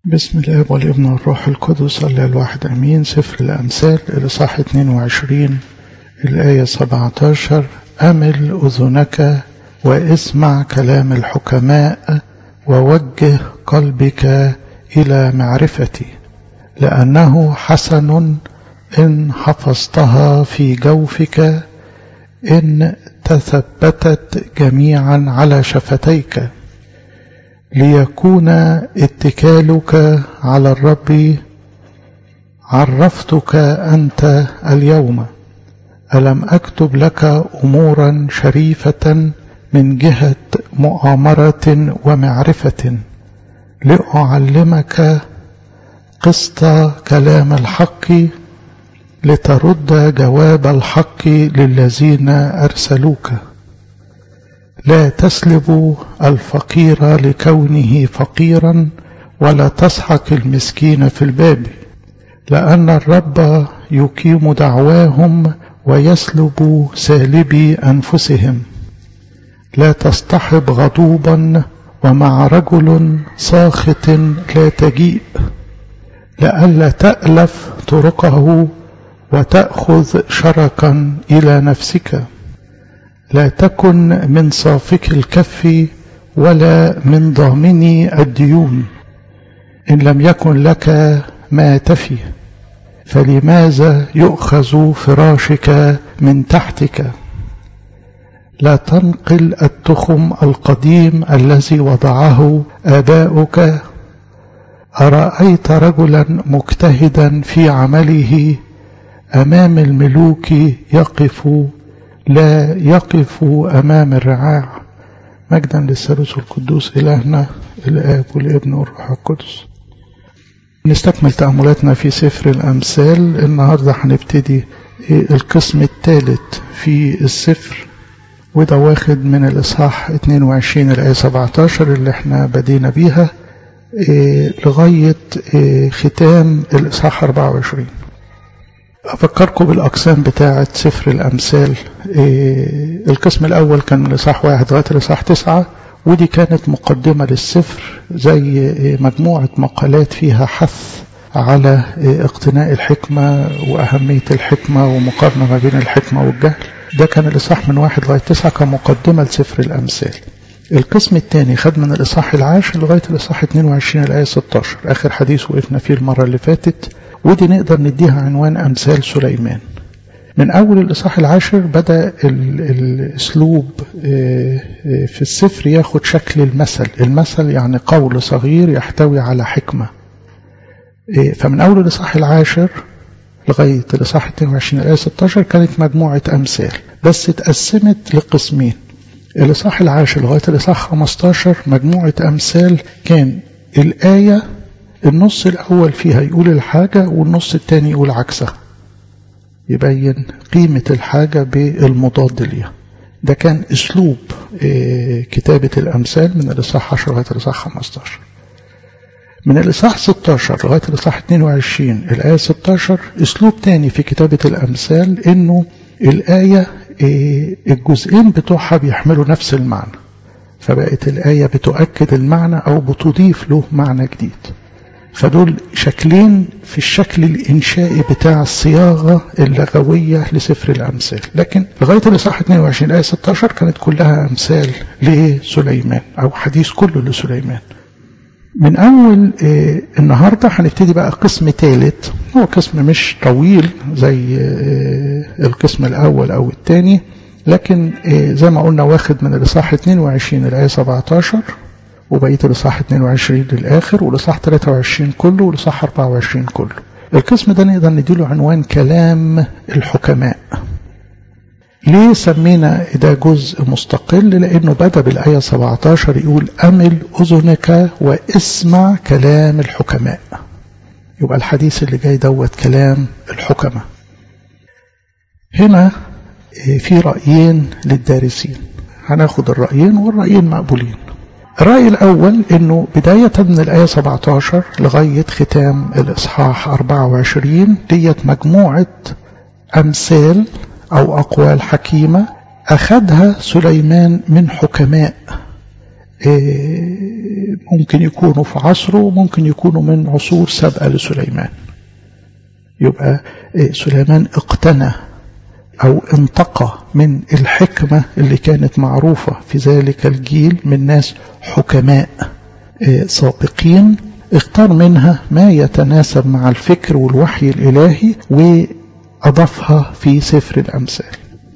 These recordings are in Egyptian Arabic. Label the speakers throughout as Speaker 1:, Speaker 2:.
Speaker 1: بسم الله والابن والروح القدس الله الواحد أمين سفر الأمثال الإصحاح 22 الآية 17 أمل أذنك واسمع كلام الحكماء ووجه قلبك إلى معرفتي لأنه حسن إن حفظتها في جوفك إن تثبتت جميعا على شفتيك ليكون اتكالك على الرب عرفتك أنت اليوم ألم أكتب لك أمورا شريفة من جهة مؤامرة ومعرفة لأعلمك قسط كلام الحق لترد جواب الحق للذين أرسلوك لا تسلب الفقير لكونه فقيرا ولا تسحق المسكين في الباب لأن الرب يقيم دعواهم ويسلب سالبي أنفسهم لا تصطحب غضوبا ومع رجل ساخط لا تجيء لئلا تألف طرقه وتأخذ شركا إلى نفسك لا تكن من صافك الكف ولا من ضامني الديون إن لم يكن لك ما تفي فلماذا يؤخذ فراشك من تحتك لا تنقل التخم القديم الذي وضعه آباؤك أرأيت رجلا مجتهدا في عمله أمام الملوك يقف لا يقف أمام الرعاع مجدا للثالوث القدوس إلهنا الآب والابن والروح القدس نستكمل تأملاتنا في سفر الأمثال النهاردة هنبتدي القسم الثالث في السفر وده واخد من الإصحاح 22 الآية 17 اللي احنا بدينا بيها لغاية ختام الإصحاح 24 أفكركم بالأقسام بتاعة سفر الأمثال القسم الأول كان من الإصحاح واحد لغاية الإصحاح تسعة ودي كانت مقدمة للسفر زي مجموعة مقالات فيها حث على اقتناء الحكمة وأهمية الحكمة ومقارنة ما بين الحكمة والجهل ده كان الإصحاح من واحد لغاية تسعة كمقدمة لسفر الأمثال القسم الثاني خد من الإصحاح العاشر لغاية الإصحاح 22 الآية 16 آخر حديث وقفنا فيه المرة اللي فاتت ودي نقدر نديها عنوان أمثال سليمان من أول الإصحاح العاشر بدأ الأسلوب في السفر ياخد شكل المثل المثل يعني قول صغير يحتوي على حكمة فمن أول الإصحاح العاشر لغاية الإصحاح 22 الآية 16 كانت مجموعة أمثال بس اتقسمت لقسمين الإصحاح العاشر لغاية الإصحاح 15 مجموعة أمثال كان الآية النص الأول فيها يقول الحاجة والنص الثاني يقول عكسها يبين قيمة الحاجة بالمضاد ليها ده كان أسلوب كتابة الأمثال من الإصحاح 10 لغاية الإصحاح 15 من الإصحاح 16 لغاية الإصحاح 22 الآية 16 أسلوب تاني في كتابة الأمثال إنه الآية الجزئين بتوعها بيحملوا نفس المعنى فبقت الآية بتؤكد المعنى أو بتضيف له معنى جديد فدول شكلين في الشكل الإنشائي بتاع الصياغة اللغوية لسفر الأمثال لكن لغاية الإصحاح 22 آية 16 كانت كلها أمثال لسليمان أو حديث كله لسليمان من أول آه النهاردة هنبتدي بقى قسم ثالث هو قسم مش طويل زي آه القسم الأول أو الثاني لكن آه زي ما قلنا واخد من الإصحاح 22 الآية 17 وبقية الإصحاح 22 للآخر والإصحاح 23 كله والإصحاح 24 كله القسم ده نقدر نديله عنوان كلام الحكماء ليه سمينا ده جزء مستقل لأنه بدأ بالآية 17 يقول أمل أذنك واسمع كلام الحكماء يبقى الحديث اللي جاي دوت كلام الحكماء هنا في رأيين للدارسين هناخد الرأيين والرأيين مقبولين الرأي الأول أنه بداية من الآية 17 لغاية ختام الإصحاح 24 ديت مجموعة أمثال أو أقوال حكيمة أخذها سليمان من حكماء ممكن يكونوا في عصره ممكن يكونوا من عصور سابقة لسليمان يبقى سليمان اقتنى أو انتقى من الحكمة اللي كانت معروفة في ذلك الجيل من ناس حكماء سابقين اختار منها ما يتناسب مع الفكر والوحي الإلهي وأضافها في سفر الأمثال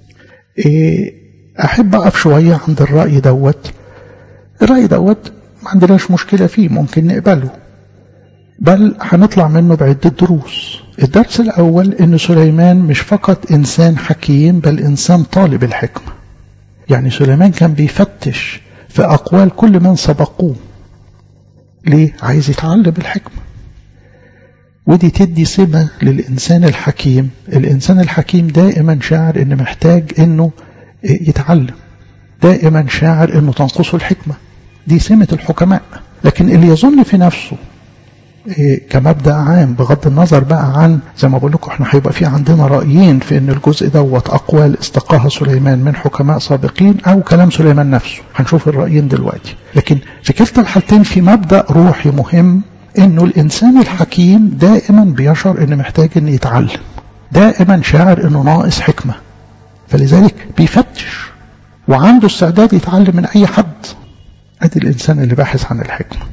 Speaker 1: أحب أقف شوية عند الرأي دوت الرأي دوت ما عندناش مشكلة فيه ممكن نقبله بل هنطلع منه بعدة دروس الدرس الأول أن سليمان مش فقط إنسان حكيم بل إنسان طالب الحكمة يعني سليمان كان بيفتش في أقوال كل من سبقوه ليه؟ عايز يتعلم الحكمة ودي تدي سمة للإنسان الحكيم الإنسان الحكيم دائما شاعر إنه محتاج إنه يتعلم دائما شاعر إنه تنقصه الحكمة دي سمة الحكماء لكن اللي يظن في نفسه كمبدأ عام بغض النظر بقى عن زي ما بقول لكم احنا هيبقى في عندنا رأيين في ان الجزء دوت اقوال استقاها سليمان من حكماء سابقين او كلام سليمان نفسه هنشوف الرأيين دلوقتي لكن في كلتا الحالتين في مبدأ روحي مهم انه الانسان الحكيم دائما بيشعر انه محتاج انه يتعلم دائما شاعر انه ناقص حكمة فلذلك بيفتش وعنده استعداد يتعلم من اي حد ادي الانسان اللي باحث عن الحكمه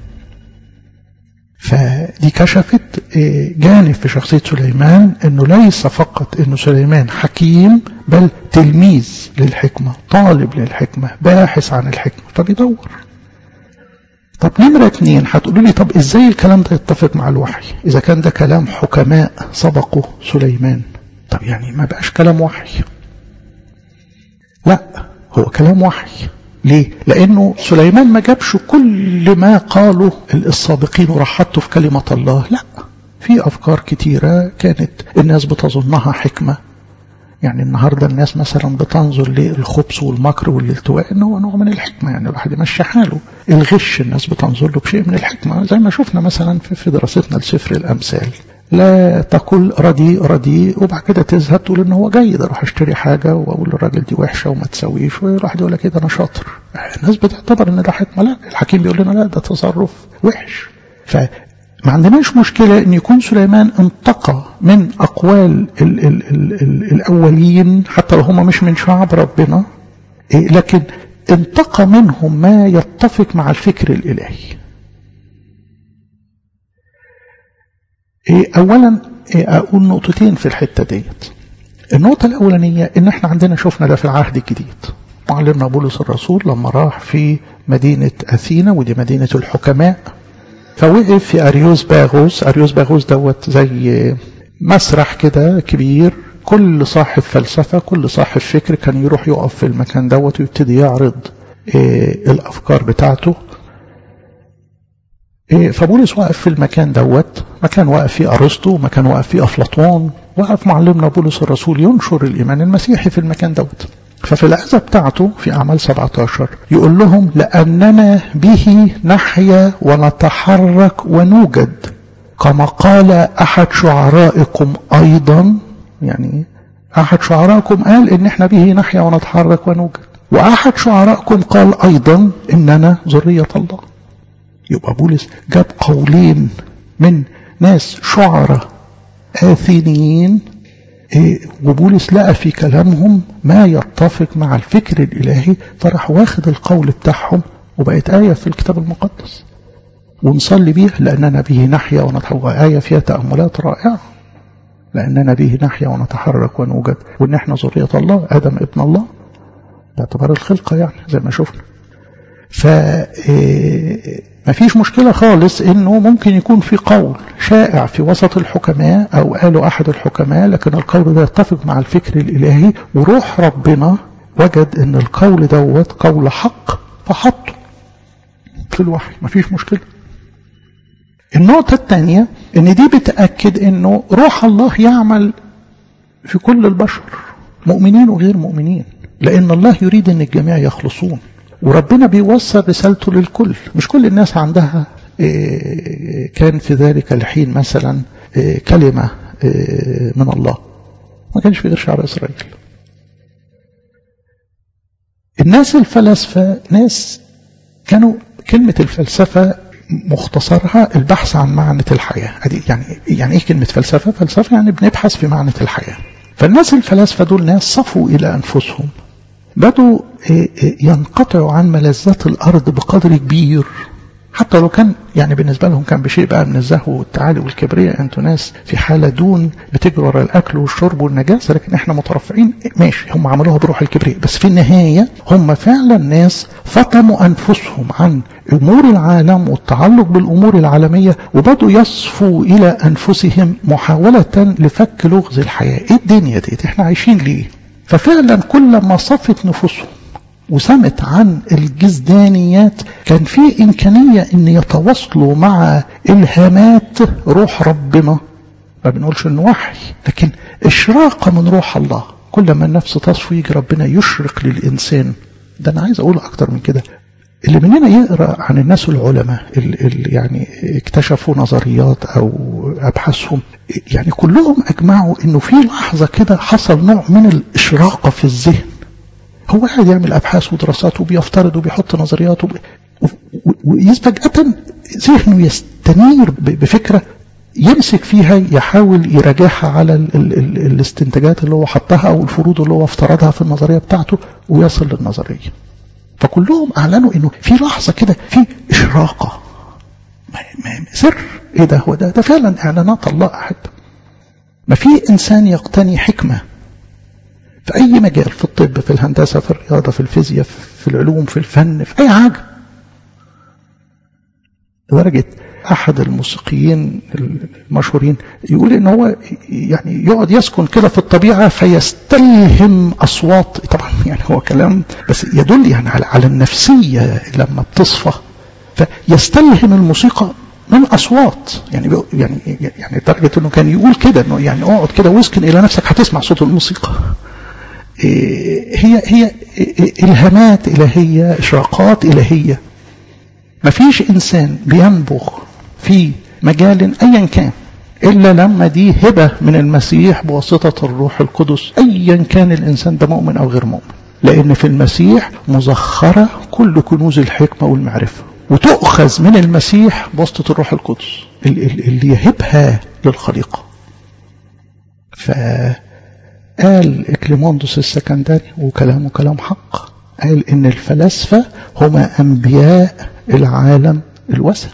Speaker 1: فدي كشفت جانب في شخصية سليمان انه ليس فقط انه سليمان حكيم بل تلميذ للحكمة طالب للحكمة باحث عن الحكمة فبيدور طب نمرة اتنين هتقولوا لي طب ازاي الكلام ده يتفق مع الوحي اذا كان ده كلام حكماء سبقوا سليمان طب يعني ما بقاش كلام وحي لا هو كلام وحي ليه؟ لأنه سليمان ما جابش كل ما قاله السابقين وراح حطه في كلمة الله لا في أفكار كتيرة كانت الناس بتظنها حكمة يعني النهاردة الناس مثلا بتنظر للخبث والمكر والالتواء انه هو نوع من الحكمة يعني الواحد يمشي حاله الغش الناس بتنظر له بشيء من الحكمة زي ما شفنا مثلا في دراستنا لسفر الأمثال لا تقول رديء رديء وبعد كده تزهد تقول ان هو جيد اروح اشتري حاجه واقول للراجل دي وحشه وما تسويش والواحد يقول لك كده انا شاطر الناس بتعتبر ان ده حكمه لا الحكيم بيقول لنا لا ده تصرف وحش فما عندناش مشكله ان يكون سليمان انتقى من اقوال ال ال ال ال الاولين حتى لو هم مش من شعب ربنا لكن انتقى منهم ما يتفق مع الفكر الالهي اولا اقول نقطتين في الحته ديت النقطه الاولانيه ان احنا عندنا شفنا ده في العهد الجديد معلمنا بولس الرسول لما راح في مدينه اثينا ودي مدينه الحكماء فوقف في اريوس باغوس اريوس باغوس دوت زي مسرح كده كبير كل صاحب فلسفه كل صاحب فكر كان يروح يقف في المكان دوت ويبتدي يعرض الافكار بتاعته فبولس وقف في المكان دوت مكان وقف فيه أرسطو مكان وقف فيه أفلاطون وقف معلمنا بولس الرسول ينشر الإيمان المسيحي في المكان دوت ففي العزة بتاعته في أعمال 17 يقول لهم لأننا به نحيا ونتحرك ونوجد كما قال أحد شعرائكم أيضا يعني أحد شعرائكم قال إن إحنا به نحيا ونتحرك ونوجد وأحد شعرائكم قال أيضا إننا ذرية الله يبقى بولس جاب قولين من ناس شعراء آثينيين إيه وبولس لقى في كلامهم ما يتفق مع الفكر الإلهي فراح واخد القول بتاعهم وبقت آية في الكتاب المقدس ونصلي بيها لأننا به نحيا ونتحرك آية فيها تأملات رائعة لأننا به نحيا ونتحرك ونوجد وإن إحنا ذرية الله آدم ابن الله باعتبار الخلقة يعني زي ما شفنا ف ما فيش مشكلة خالص انه ممكن يكون في قول شائع في وسط الحكماء او قالوا احد الحكماء لكن القول ده يتفق مع الفكر الالهي وروح ربنا وجد ان القول دوت قول حق فحطه في الوحي ما فيش مشكلة النقطة الثانية ان دي بتأكد انه روح الله يعمل في كل البشر مؤمنين وغير مؤمنين لان الله يريد ان الجميع يخلصون وربنا بيوصل رسالته للكل مش كل الناس عندها كان في ذلك الحين مثلا كلمة من الله ما كانش في غير شعب إسرائيل الناس الفلاسفة ناس كانوا كلمة الفلسفة مختصرها البحث عن معنى الحياة يعني يعني ايه كلمة فلسفة فلسفة يعني بنبحث في معنى الحياة فالناس الفلاسفة دول ناس صفوا إلى أنفسهم بدوا ينقطعوا عن ملذات الأرض بقدر كبير حتى لو كان يعني بالنسبة لهم كان بشيء بقى من الزهو والتعالي والكبرياء انتوا ناس في حالة دون بتجروا ورا الأكل والشرب والنجاسة لكن احنا مترفعين ماشي هم عملوها بروح الكبرياء بس في النهاية هم فعلا ناس فطموا أنفسهم عن أمور العالم والتعلق بالأمور العالمية وبدوا يصفوا إلى أنفسهم محاولة لفك لغز الحياة إيه الدنيا دي احنا عايشين ليه ففعلا كل ما صفت نفوسهم وسمت عن الجزدانيات كان في إمكانية أن يتواصلوا مع إلهامات روح ربنا ما بنقولش أنه وحي لكن إشراقة من روح الله كل ما النفس تصفو يجي ربنا يشرق للإنسان ده أنا عايز أقول أكتر من كده اللي مننا يقرأ عن الناس العلماء اللي يعني اكتشفوا نظريات أو أبحاثهم يعني كلهم أجمعوا أنه في لحظة كده حصل نوع من الإشراقة في الذهن هو قاعد يعمل ابحاث ودراسات وبيفترض وبيحط نظريات وب... وفجأة ذهنه يستنير بفكرة يمسك فيها يحاول يراجعها على ال ال ال الاستنتاجات اللي هو حطها او الفروض اللي هو افترضها في النظرية بتاعته ويصل للنظرية فكلهم اعلنوا انه في لحظة كده في اشراقة سر ايه ده هو ده ده فعلا اعلانات الله احب ما في انسان يقتني حكمه في أي مجال في الطب في الهندسة في الرياضة في الفيزياء في العلوم في الفن في أي حاجة لدرجة أحد الموسيقيين المشهورين يقول إن هو يعني يقعد يسكن كده في الطبيعة فيستلهم أصوات طبعا يعني هو كلام بس يدل يعني على على النفسية لما بتصفى فيستلهم الموسيقى من أصوات يعني يعني يعني لدرجة إنه كان يقول كده إنه يعني اقعد كده واسكن إلى نفسك هتسمع صوت الموسيقى هي هي إلهامات إلهية إشراقات إلهية ما فيش إنسان بينبغ في مجال أيا كان إلا لما دي هبة من المسيح بواسطة الروح القدس أيا كان الإنسان ده مؤمن أو غير مؤمن لأن في المسيح مزخرة كل كنوز الحكمة والمعرفة وتؤخذ من المسيح بواسطة الروح القدس اللي يهبها للخليقة ف قال إكليموندوس السكندري وكلامه كلام حق قال إن الفلاسفة هما أنبياء العالم الوثني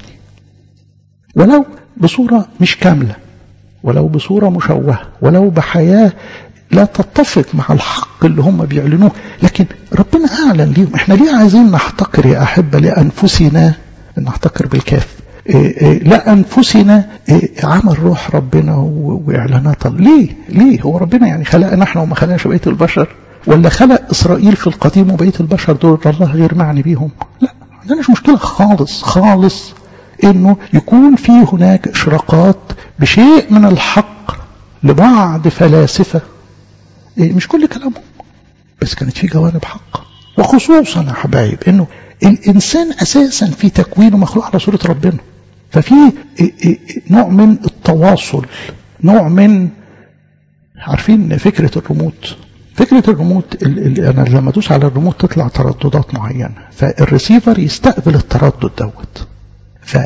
Speaker 1: ولو بصورة مش كاملة ولو بصورة مشوهة ولو بحياة لا تتفق مع الحق اللي هم بيعلنوه لكن ربنا أعلن ليهم احنا ليه عايزين نحتقر يا أحبة لأنفسنا نحتقر بالكاف إيه إيه لا أنفسنا إيه عمل روح ربنا وإعلانات ليه ليه هو ربنا يعني خلقنا احنا وما خلقش بقية البشر ولا خلق إسرائيل في القديم وبقية البشر دول الله غير معني بيهم لا ما عندناش مشكلة خالص خالص انه يكون في هناك اشراقات بشيء من الحق لبعض فلاسفة مش كل كلامهم بس كانت في جوانب حق وخصوصا يا حبايب انه الانسان اساسا في تكوينه مخلوق على صورة ربنا ففي نوع من التواصل نوع من عارفين فكرة الريموت فكرة الريموت انا لما ادوس على الريموت تطلع ترددات معينة فالريسيفر يستقبل التردد دوت ف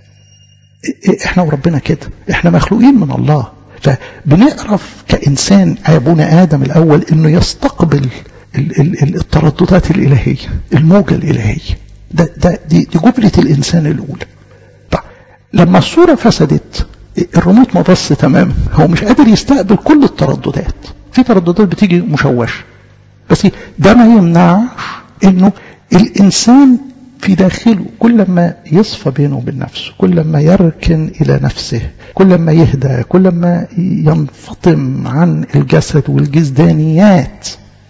Speaker 1: احنا وربنا كده احنا مخلوقين من الله فبنعرف كإنسان أبونا آدم الأول أنه يستقبل الترددات الإلهية الموجة الإلهية ده, ده دي, دي جبلة الإنسان الأولى طيب لما الصورة فسدت الريموت ما بص تماما هو مش قادر يستقبل كل الترددات في ترددات بتيجي مشوشة بس ده ما يمنعش انه الانسان في داخله كل ما يصفى بينه وبين نفسه كل ما يركن إلى نفسه كل ما يهدى كل ما ينفطم عن الجسد والجزدانيات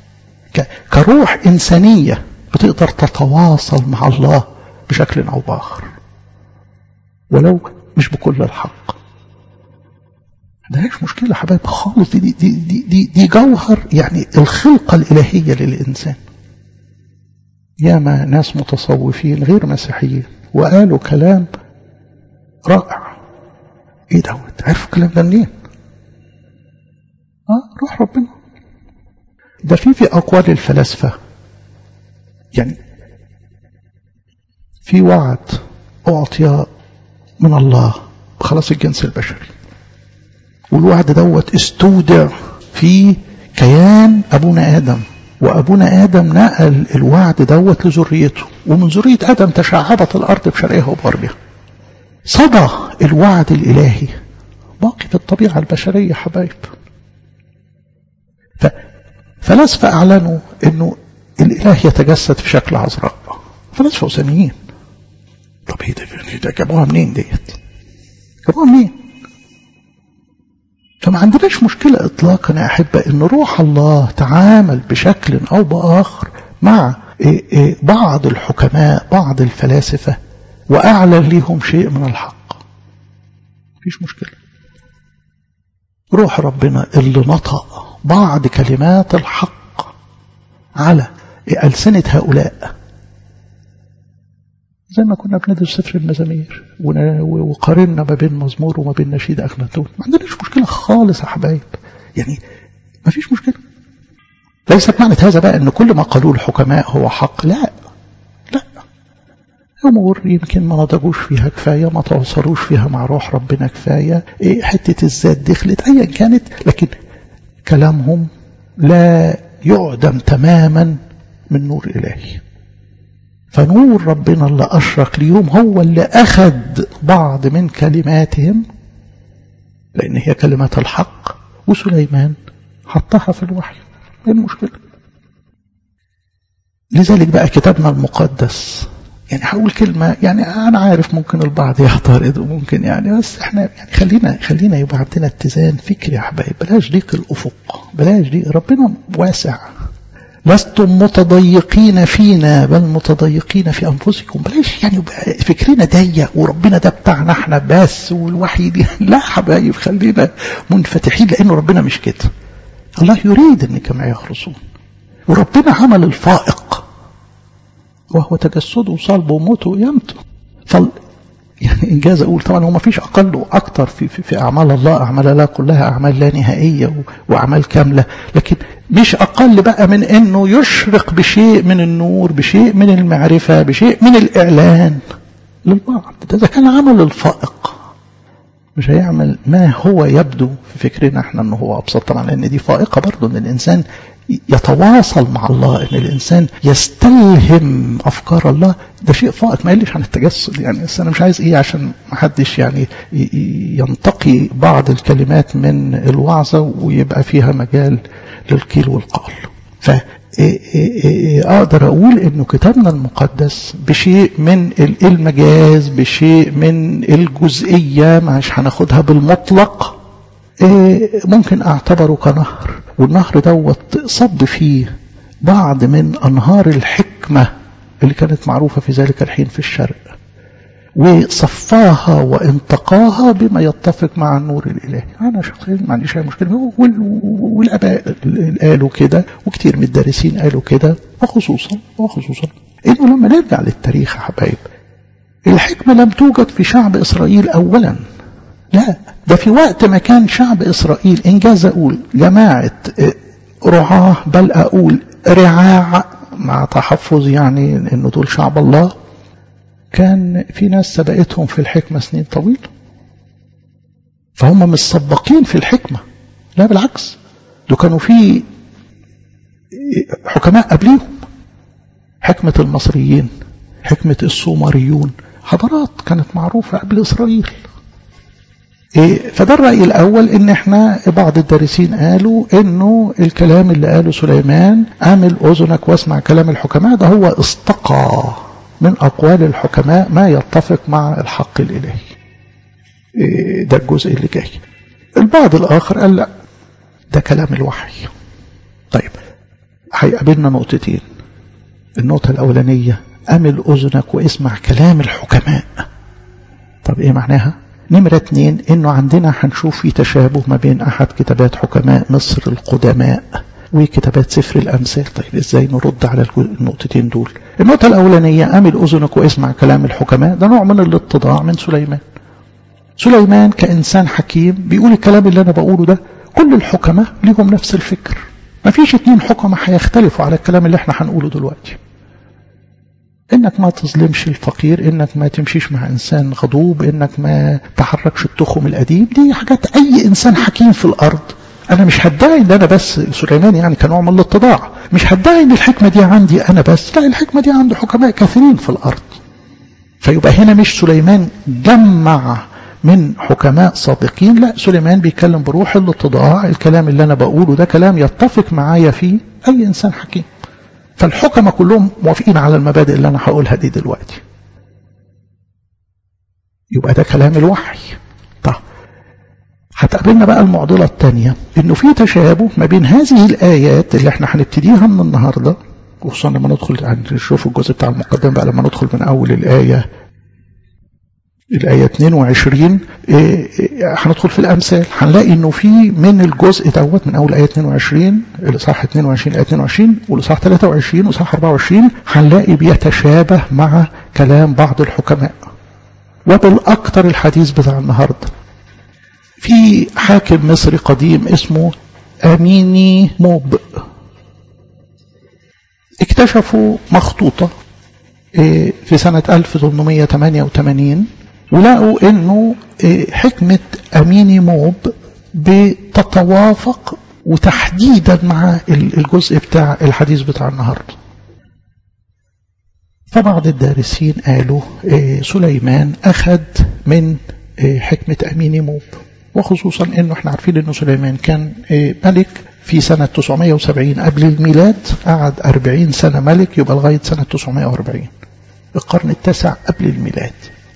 Speaker 1: كروح إنسانية بتقدر تتواصل مع الله بشكل أو بآخر ولو مش بكل الحق ده مش مشكلة حبايب خالص دي, دي, دي, دي, دي جوهر يعني الخلقة الإلهية للإنسان ياما ناس متصوفين غير مسيحيين وقالوا كلام رائع ايه دوت عرفوا الكلام ده منين اه روح ربنا ده في في اقوال الفلاسفه يعني في وعد أعطي من الله بخلاص الجنس البشري والوعد دوت استودع في كيان أبونا آدم وأبونا آدم نقل الوعد دوت لذريته ومن ذرية آدم تشعبت الأرض بشرقها وبغربها صدى الوعد الإلهي باقي في الطبيعة البشرية حبايب ف... فلاسفة أعلنوا أنه الإله يتجسد في شكل عذراء فلاسفة وثنيين طب ايه ده ده جابوها منين ديت جابوها منين فما عندناش مشكلة إطلاقا يا أحبة أن روح الله تعامل بشكل أو بآخر مع بعض الحكماء بعض الفلاسفة وأعلن لهم شيء من الحق مفيش مشكلة روح ربنا اللي نطق بعض كلمات الحق على ألسنة هؤلاء زي ما كنا بندرس سفر المزامير وقارنا ما بين مزمور وما بين نشيد أخناتون ما عندناش مشكلة خالص يا حبايب يعني ما فيش مشكلة ليست معنى هذا بقى ان كل ما قالوه الحكماء هو حق لا لا أمور يمكن ما نضجوش فيها كفاية ما توصلوش فيها مع روح ربنا كفاية إيه حتة الذات دخلت أيا كانت لكن كلامهم لا يعدم تماما من نور إلهي فنور ربنا اللي أشرق ليهم هو اللي أخذ بعض من كلماتهم لأن هي كلمات الحق وسليمان حطها في الوحي ايه المشكلة لذلك بقى كتابنا المقدس يعني هقول كلمة يعني أنا عارف ممكن البعض يعترض وممكن يعني بس احنا يعني خلينا خلينا يبقى عندنا اتزان فكري يا حبايب بلاش ضيق الأفق بلاش ضيق ربنا واسع لستم متضيقين فينا بل متضيقين في أنفسكم بلاش يعني فكرنا ضيق وربنا ده بتاعنا احنا بس والوحي دي لا حبايب خلينا منفتحين لأنه ربنا مش كده الله يريد أن كما يخلصون وربنا عمل الفائق وهو تجسده وصلبه وموته وقيامته فال يعني إنجاز أقول طبعا هو ما فيش أقل وأكثر في, في, في أعمال الله أعمال الله كلها أعمال لا نهائية وأعمال كاملة لكن مش أقل بقى من أنه يشرق بشيء من النور بشيء من المعرفة بشيء من الإعلان للبعض ده إذا كان عمل الفائق مش هيعمل ما هو يبدو في فكرنا احنا انه هو ابسط طبعا لان دي فائقه برضه ان الانسان يتواصل مع الله ان الانسان يستلهم افكار الله ده شيء فائق ما يقلش عن التجسد يعني بس انا مش عايز ايه عشان ما حدش يعني ينتقي بعض الكلمات من الوعظه ويبقى فيها مجال للقيل والقال ف اقدر اقول انه كتابنا المقدس بشيء من المجاز بشيء من الجزئيه مش هناخدها بالمطلق ممكن اعتبره كنهر والنهر دوت صب فيه بعض من انهار الحكمه اللي كانت معروفه في ذلك الحين في الشرق وصفاها وانتقاها بما يتفق مع النور الالهي انا شخصيا ما عنديش اي مشكله والاباء قالوا كده وكتير من الدارسين قالوا كده وخصوصا وخصوصا انه لما نرجع للتاريخ يا حبايب الحكمه لم توجد في شعب اسرائيل اولا لا ده في وقت ما كان شعب اسرائيل انجاز اقول جماعه رعاه بل اقول رعاع مع تحفظ يعني انه دول شعب الله كان في ناس سبقتهم في الحكمة سنين طويلة فهم مش سباقين في الحكمة لا بالعكس دول كانوا في حكماء قبليهم حكمة المصريين حكمة السومريون حضارات كانت معروفة قبل إسرائيل فده الرأي الأول إن إحنا بعض الدارسين قالوا إنه الكلام اللي قاله سليمان أعمل أذنك واسمع كلام الحكماء ده هو استقى من أقوال الحكماء ما يتفق مع الحق الإلهي ده الجزء اللي جاي البعض الآخر قال لا ده كلام الوحي طيب هيقابلنا نقطتين النقطة الأولانية أمل أذنك واسمع كلام الحكماء طب إيه معناها نمرة اتنين إنه عندنا هنشوف في تشابه ما بين أحد كتابات حكماء مصر القدماء وكتابات سفر الأمثال طيب إزاي نرد على النقطتين دول النقطة الأولانية أمل أذنك واسمع كلام الحكماء ده نوع من الاتضاع من سليمان سليمان كإنسان حكيم بيقول الكلام اللي أنا بقوله ده كل الحكماء ليهم نفس الفكر ما فيش اتنين حكماء هيختلفوا على الكلام اللي احنا هنقوله دلوقتي انك ما تظلمش الفقير انك ما تمشيش مع انسان غضوب انك ما تحركش التخم القديم دي حاجات اي انسان حكيم في الارض انا مش هدعي ان انا بس سليمان يعني كنوع من الاتضاع مش هدعي ان الحكمه دي عندي انا بس لا الحكمه دي عند حكماء كثيرين في الارض فيبقى هنا مش سليمان جمع من حكماء سابقين لا سليمان بيتكلم بروح الاتضاع الكلام اللي انا بقوله ده كلام يتفق معايا فيه اي انسان حكيم فالحكمة كلهم موافقين على المبادئ اللي انا هقولها دي دلوقتي يبقى ده كلام الوحي طب هتقابلنا بقى المعضلة الثانية انه في تشابه ما بين هذه الايات اللي احنا هنبتديها من النهاردة خصوصا لما ندخل نشوف الجزء بتاع المقدمة بقى لما ندخل من اول الاية الآية 22 هندخل في الأمثال هنلاقي إنه في من الجزء دوت من أول آية 22 الإصحاح 22 آية 22 والإصحاح 23 وإصحاح 24 هنلاقي بيتشابه مع كلام بعض الحكماء وبالأكثر الحديث بتاع النهاردة في حاكم مصري قديم اسمه أميني موب اكتشفوا مخطوطة في سنة 1888 ولقوا انه حكمة اميني موب بتتوافق وتحديدا مع الجزء بتاع الحديث بتاع النهاردة فبعض الدارسين قالوا سليمان أخذ من حكمة أميني موب وخصوصا انه احنا عارفين انه سليمان كان ملك في سنة 970 قبل الميلاد قعد 40 سنة ملك يبقى لغاية سنة 940 القرن التاسع قبل الميلاد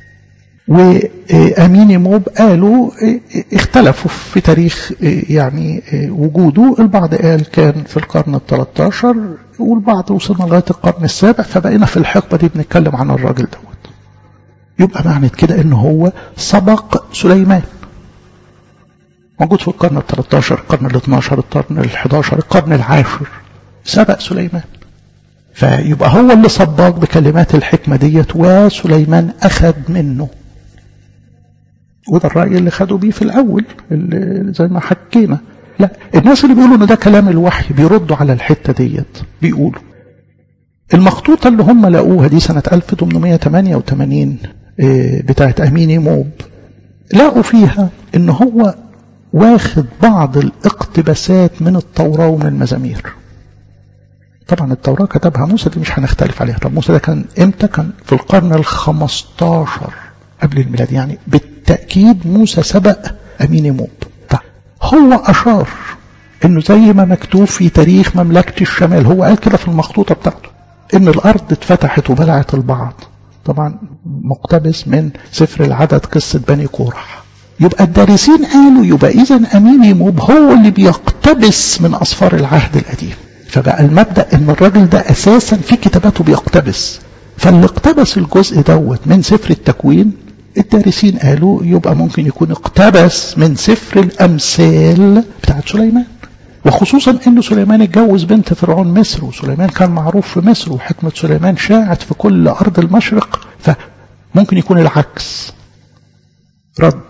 Speaker 1: وأمين موب قالوا اختلفوا في تاريخ يعني وجوده البعض قال كان في القرن الثلاثة والبعض وصلنا لغاية القرن السابع فبقينا في الحقبة دي بنتكلم عن الراجل دوت يبقى معنى كده ان هو سبق سليمان موجود في القرن ال 13 القرن ال 12 القرن ال 11 القرن العاشر سبق سليمان فيبقى هو اللي صباق بكلمات الحكمة ديت وسليمان أخذ منه وده الرأي اللي خدوا بيه في الأول اللي زي ما حكينا لا الناس اللي بيقولوا ان ده كلام الوحي بيردوا على الحتة ديت بيقولوا المخطوطة اللي هم لقوها دي سنة 1888 بتاعت أميني موب لقوا فيها ان هو واخد بعض الاقتباسات من التوراة ومن المزامير طبعا التوراة كتبها موسى دي مش هنختلف عليها طب موسى ده كان امتى كان في القرن الخمستاشر قبل الميلاد يعني بالتأكيد موسى سبق أمين موب طيب هو أشار انه زي ما مكتوب في تاريخ مملكة الشمال هو قال كده في المخطوطة بتاعته ان الارض اتفتحت وبلعت البعض طبعا مقتبس من سفر العدد قصة بني كورح يبقى الدارسين قالوا يبقى اذا امين موب هو اللي بيقتبس من اسفار العهد القديم فبقى المبدأ ان الراجل ده اساسا في كتاباته بيقتبس فاللي اقتبس الجزء دوت من سفر التكوين الدارسين قالوا يبقى ممكن يكون اقتبس من سفر الامثال بتاعت سليمان وخصوصا ان سليمان اتجوز بنت فرعون مصر وسليمان كان معروف في مصر وحكمة سليمان شاعت في كل ارض المشرق فممكن يكون العكس رد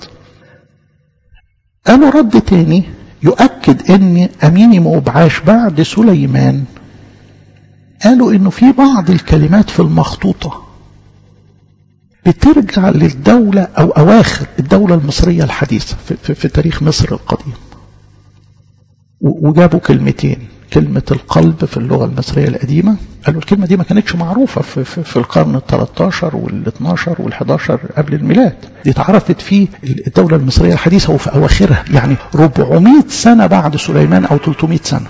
Speaker 1: قالوا رد تاني يؤكد ان امين موب عاش بعد سليمان قالوا انه في بعض الكلمات في المخطوطة بترجع للدولة او اواخر الدولة المصرية الحديثة في, في, في تاريخ مصر القديم وجابوا كلمتين كلمة القلب في اللغة المصرية القديمة قالوا الكلمة دي ما كانتش معروفة في, في, في القرن ال 13 وال 12 وال 11 قبل الميلاد دي اتعرفت في الدولة المصرية الحديثة وفي أواخرها يعني 400 سنة بعد سليمان أو 300 سنة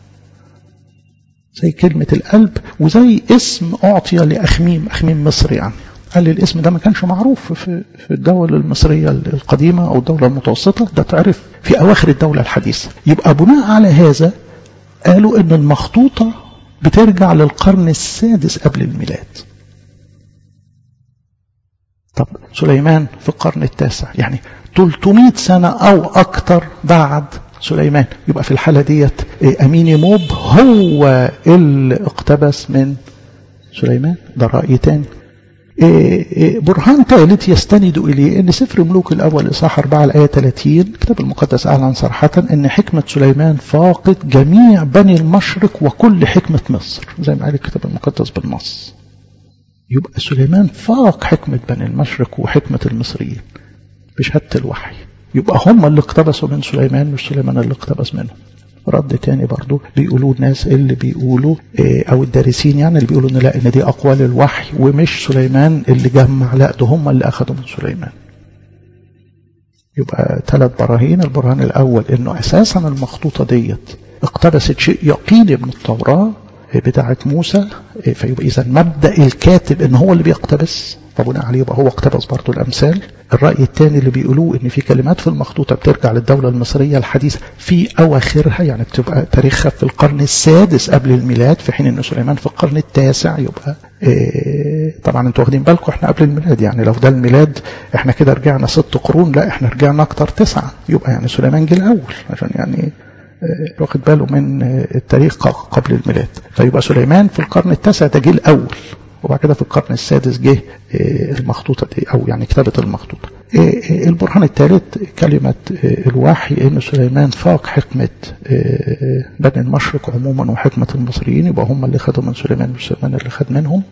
Speaker 1: زي كلمة القلب وزي اسم أعطي لأخميم أخميم مصر يعني قال لي الاسم ده ما كانش معروف في, في الدولة المصرية القديمة أو الدولة المتوسطة ده تعرف في أواخر الدولة الحديثة يبقى بناء على هذا قالوا ان المخطوطة بترجع للقرن السادس قبل الميلاد طب سليمان في القرن التاسع يعني 300 سنة او اكتر بعد سليمان يبقى في الحالة ديت امين موب هو اللي اقتبس من سليمان ده رأي تاني برهان ثالث يستند إليه أن سفر ملوك الأول إصحاح 4 الآية 30 الكتاب المقدس أعلن صراحة أن حكمة سليمان فاقت جميع بني المشرق وكل حكمة مصر زي ما قال الكتاب المقدس بالنص يبقى سليمان فاق حكمة بني المشرق وحكمة المصريين بشهادة الوحي يبقى هم اللي اقتبسوا من سليمان مش سليمان اللي اقتبس منهم رد تاني برضو بيقولوا الناس اللي بيقولوا اه او الدارسين يعني اللي بيقولوا ان لا ان دي اقوال الوحي ومش سليمان اللي جمع لا ده هم اللي اخذوا من سليمان يبقى ثلاث براهين البرهان الاول انه اساسا المخطوطه ديت اقتبست شيء يقيني من التوراه بتاعه موسى فيبقى اذا مبدا الكاتب ان هو اللي بيقتبس فبناء عليه يبقى هو اقتبس برضه الامثال الراي الثاني اللي بيقولوه ان في كلمات في المخطوطه بترجع للدوله المصريه الحديثه في اواخرها يعني بتبقى تاريخها في القرن السادس قبل الميلاد في حين ان سليمان في القرن التاسع يبقى إيه طبعا انتوا واخدين بالكم احنا قبل الميلاد يعني لو ده الميلاد احنا كده رجعنا ست قرون لا احنا رجعنا اكتر تسعه يبقى يعني سليمان جه الاول عشان يعني واخد باله من التاريخ قبل الميلاد فيبقى سليمان في القرن التاسع ده جه الاول وبعد كده في القرن السادس جه المخطوطة دي أو يعني كتابة المخطوطة البرهان الثالث كلمة الوحي إن سليمان فاق حكمة بني المشرق عموما وحكمة المصريين يبقى هم اللي خدوا من سليمان مش سليمان اللي خد منهم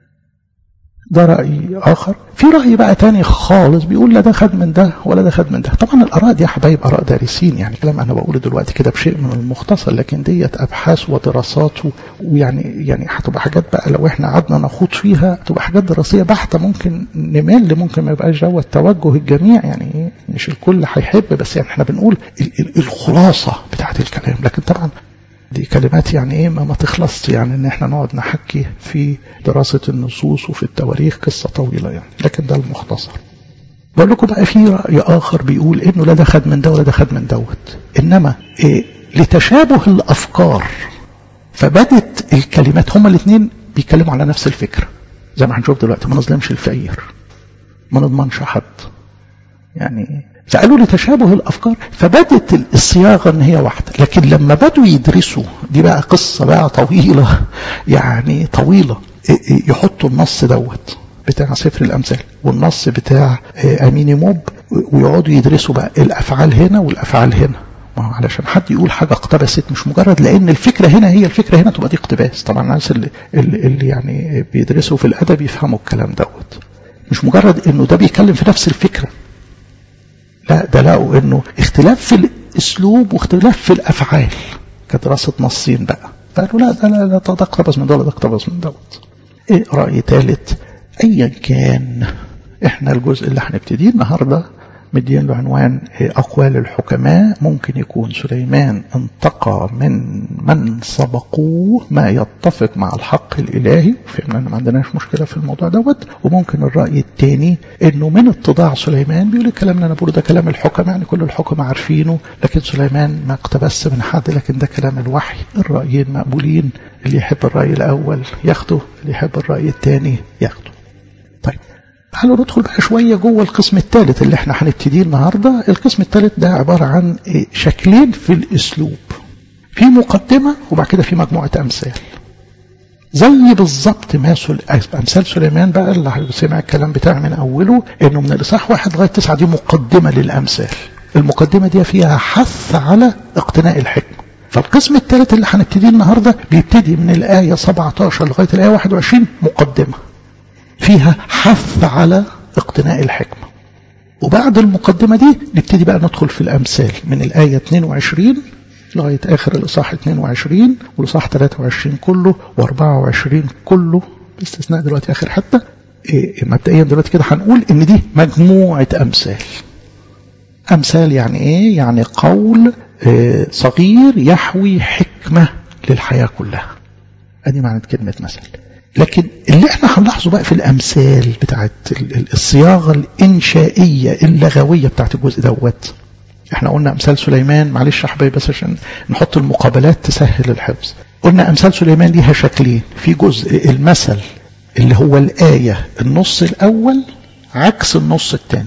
Speaker 1: ده رأي آخر في رأي بقى تاني خالص بيقول لا ده خد من ده ولا ده خد من ده طبعا الآراء دي يا حبايب آراء دارسين يعني كلام أنا بقوله دلوقتي كده بشيء من المختصر لكن ديت أبحاث ودراسات ويعني يعني هتبقى حاجات بقى لو احنا قعدنا نخوض فيها تبقى حاجات دراسية بحتة ممكن نمل ممكن ما يبقاش جوه التوجه الجميع يعني مش الكل هيحب بس يعني احنا بنقول الخلاصة بتاعت الكلام لكن طبعا دي كلمات يعني ايه ما, ما تخلصش يعني ان احنا نقعد نحكي في دراسة النصوص وفي التواريخ قصة طويلة يعني لكن ده المختصر بقول لكم بقى في رأي آخر بيقول انه لا ده خد من ده ولا ده خد من دوت انما إيه لتشابه الافكار فبدت الكلمات هما الاثنين بيتكلموا على نفس الفكرة زي ما هنشوف دلوقتي ما نظلمش الفقير ما نضمنش حد يعني فقالوا لتشابه الافكار فبدت الصياغه ان هي واحده لكن لما بدوا يدرسوا دي بقى قصه بقى طويله يعني طويله يحطوا النص دوت بتاع سفر الامثال والنص بتاع اميني موب ويقعدوا يدرسوا بقى الافعال هنا والافعال هنا ما هو علشان حد يقول حاجه اقتبست مش مجرد لان الفكره هنا هي الفكره هنا تبقى دي اقتباس طبعا الناس اللي, اللي يعني بيدرسوا في الادب يفهموا الكلام دوت مش مجرد انه ده بيتكلم في نفس الفكره لا ده لقوا انه اختلاف في الاسلوب واختلاف في الافعال كدراسه نصين بقى فقالوا لا ده لا ده ده اقتبس من ده ده اقتبس من دوت ايه راي ثالث ايا كان احنا الجزء اللي هنبتديه النهارده مدين له عنوان أقوال الحكماء ممكن يكون سليمان انتقى من من سبقوه ما يتفق مع الحق الإلهي فإحنا ما عندناش مشكلة في الموضوع دوت وممكن الرأي الثاني إنه من اتضاع سليمان بيقول الكلام اللي أنا بقوله ده كلام الحكماء يعني كل الحكماء عارفينه لكن سليمان ما اقتبس من حد لكن ده كلام الوحي الرأيين مقبولين اللي يحب الرأي الأول ياخده اللي يحب الرأي الثاني ياخده طيب تعالوا ندخل بقى شوية جوه القسم الثالث اللي احنا هنبتديه النهاردة القسم الثالث ده عبارة عن شكلين في الاسلوب في مقدمة وبعد كده في مجموعة امثال زي بالظبط ما سل... امثال سليمان بقى اللي سمع الكلام بتاعي من اوله انه من الاصحاح واحد لغايه تسعه دي مقدمه للامثال المقدمه دي فيها حث على اقتناء الحكمه فالقسم الثالث اللي هنبتديه النهارده بيبتدي من الايه 17 لغايه الايه 21 مقدمه فيها حث على اقتناء الحكمة وبعد المقدمة دي نبتدي بقى ندخل في الأمثال من الآية 22 لغاية آخر الإصحاح 22 والإصحاح 23 كله و24 كله باستثناء دلوقتي آخر حتة إيه مبدئيا دلوقتي كده هنقول إن دي مجموعة أمثال أمثال يعني إيه؟ يعني قول إيه صغير يحوي حكمة للحياة كلها أدي معنى كلمة مثل لكن اللي احنا هنلاحظه بقى في الامثال بتاعت الصياغه الانشائيه اللغويه بتاعت الجزء دوت احنا قلنا امثال سليمان معلش يا حبايبي بس عشان نحط المقابلات تسهل الحفظ قلنا امثال سليمان ليها شكلين في جزء المثل اللي هو الايه النص الاول عكس النص الثاني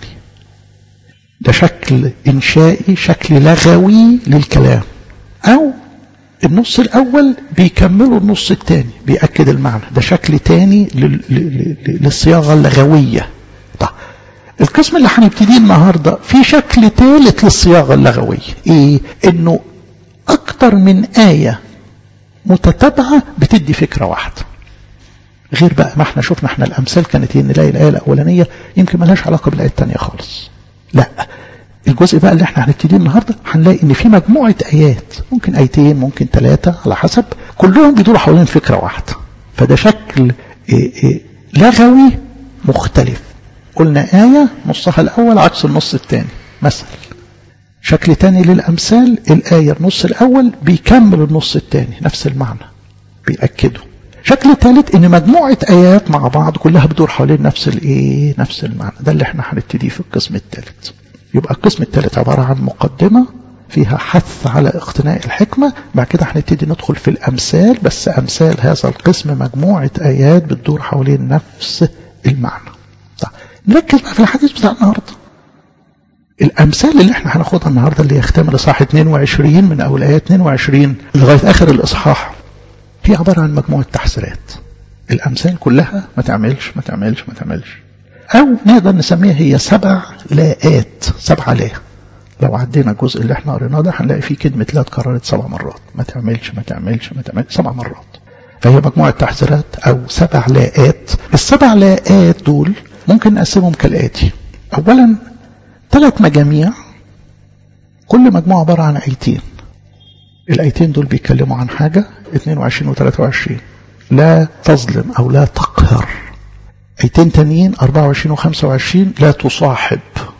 Speaker 1: ده شكل انشائي شكل لغوي للكلام او النص الأول بيكملوا النص الثاني بيأكد المعنى ده شكل تاني للصياغة اللغوية طيب القسم اللي هنبتديه النهاردة في شكل ثالث للصياغة اللغوية ايه انه اكتر من آية متتابعة بتدي فكرة واحدة غير بقى ما احنا شفنا احنا الامثال كانت ايه نلاقي الايه الاولانيه يمكن ملهاش علاقه بالايه الثانيه خالص لا الجزء بقى اللي احنا هنبتديه النهارده هنلاقي ان في مجموعه ايات ممكن ايتين ممكن ثلاثه على حسب كلهم بيدوروا حوالين فكره واحده فده شكل إيه إيه لغوي مختلف قلنا آية نصها الأول عكس النص الثاني مثل شكل تاني للأمثال الآية النص الأول بيكمل النص الثاني نفس المعنى بيأكده شكل ثالث ان مجموعة ايات مع بعض كلها بتدور حوالين نفس الايه نفس المعنى ده اللي احنا هنبتديه في القسم الثالث يبقى القسم الثالث عبارة عن مقدمة فيها حث على اقتناء الحكمة بعد كده هنبتدي ندخل في الأمثال بس أمثال هذا القسم مجموعة آيات بتدور حوالين نفس المعنى طيب نركز بقى في الحديث بتاع النهاردة الأمثال اللي احنا هناخدها النهاردة اللي يختمل إصحاح 22 من أول آيات 22 لغاية آخر الإصحاح هي عبارة عن مجموعة تحذيرات الأمثال كلها ما تعملش ما تعملش ما تعملش أو نقدر نسميها هي سبع لاءات سبع لا لو عدينا الجزء اللي احنا قريناه ده هنلاقي فيه كلمة لا اتكررت سبع مرات ما تعملش ما تعملش ما تعملش سبع مرات فهي مجموعة تحذيرات أو سبع لاءات السبع لاءات دول ممكن نقسمهم كالآتي أولا ثلاث مجاميع كل مجموعة عبارة عن آيتين الآيتين دول بيتكلموا عن حاجة 22 و 23 لا تظلم أو لا تقهر آيتين تانيين 24 و 25 لا تصاحب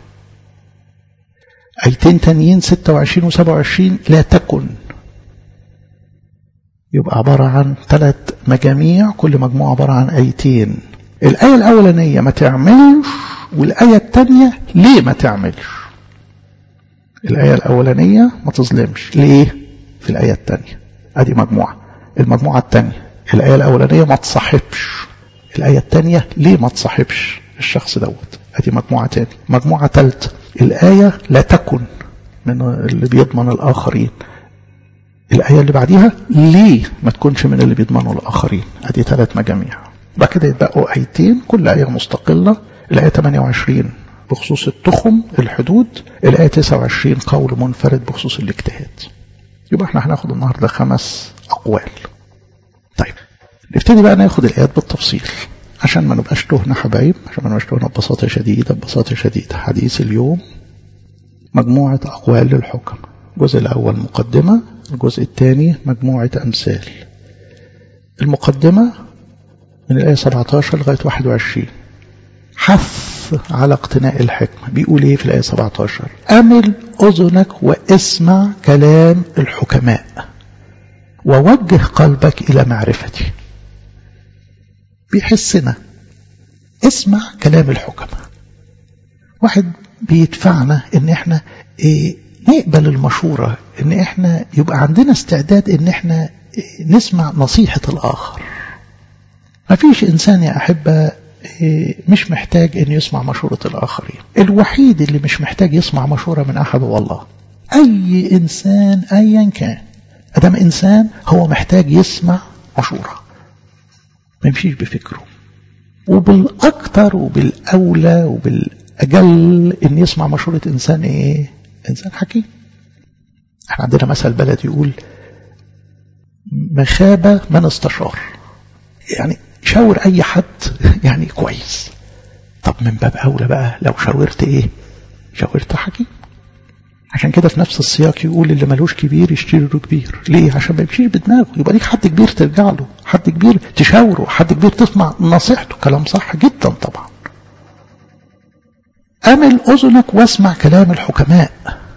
Speaker 1: آيتين تانيين 26 و 27 لا تكن يبقى عبارة عن ثلاث مجاميع كل مجموعة عبارة عن آيتين الآية الأولانية ما تعملش والآية الثانية ليه ما تعملش الآية الأولانية ما تظلمش ليه في الآية الثانية أدي مجموعة المجموعة الثانية الآية الأولانية ما تصاحبش الآية الثانية ليه ما تصاحبش الشخص دوت أدي مجموعة تاني مجموعة ثالثة الآية لا تكن من اللي بيضمن الآخرين الآية اللي بعديها ليه ما تكونش من اللي بيضمنوا الآخرين أدي ثلاث مجاميع بعد كده يتبقوا آيتين كل آية مستقلة الآية 28 بخصوص التخم الحدود الآية 29 قول منفرد بخصوص الاجتهاد يبقى احنا هناخد النهارده خمس أقوال طيب نبتدي بقى ناخد الآيات بالتفصيل عشان ما نبقاش تهنا حبايب عشان ما نبقاش تهنا ببساطة شديدة ببساطة شديدة حديث اليوم مجموعة أقوال للحكم الجزء الأول مقدمة الجزء الثاني مجموعة أمثال المقدمة من الآية 17 لغاية 21 حث على اقتناء الحكمة بيقول ايه في الآية 17 أمل أذنك واسمع كلام الحكماء ووجه قلبك إلى معرفتي بيحسنا اسمع كلام الحكماء واحد بيدفعنا ان احنا إيه نقبل المشورة ان احنا يبقى عندنا استعداد ان احنا إيه نسمع نصيحة الآخر ما فيش إنسان يا أحبة مش محتاج أن يسمع مشورة الآخرين الوحيد اللي مش محتاج يسمع مشورة من أحد هو الله أي إنسان أيا كان أدام إنسان هو محتاج يسمع مشورة ما يمشيش بفكره وبالأكثر وبالأولى وبالأجل أن يسمع مشورة إنسان إيه إنسان حكيم احنا عندنا مثل بلد يقول مخابة من استشار يعني شاور اي حد يعني كويس طب من باب اولى بقى لو شاورت ايه شاورت حكيم عشان كده في نفس السياق يقول اللي ملوش كبير يشتري له كبير ليه عشان ما يمشيش بدماغه يبقى ليك حد كبير ترجع له حد كبير تشاوره حد كبير تسمع نصيحته كلام صح جدا طبعا امل اذنك واسمع كلام الحكماء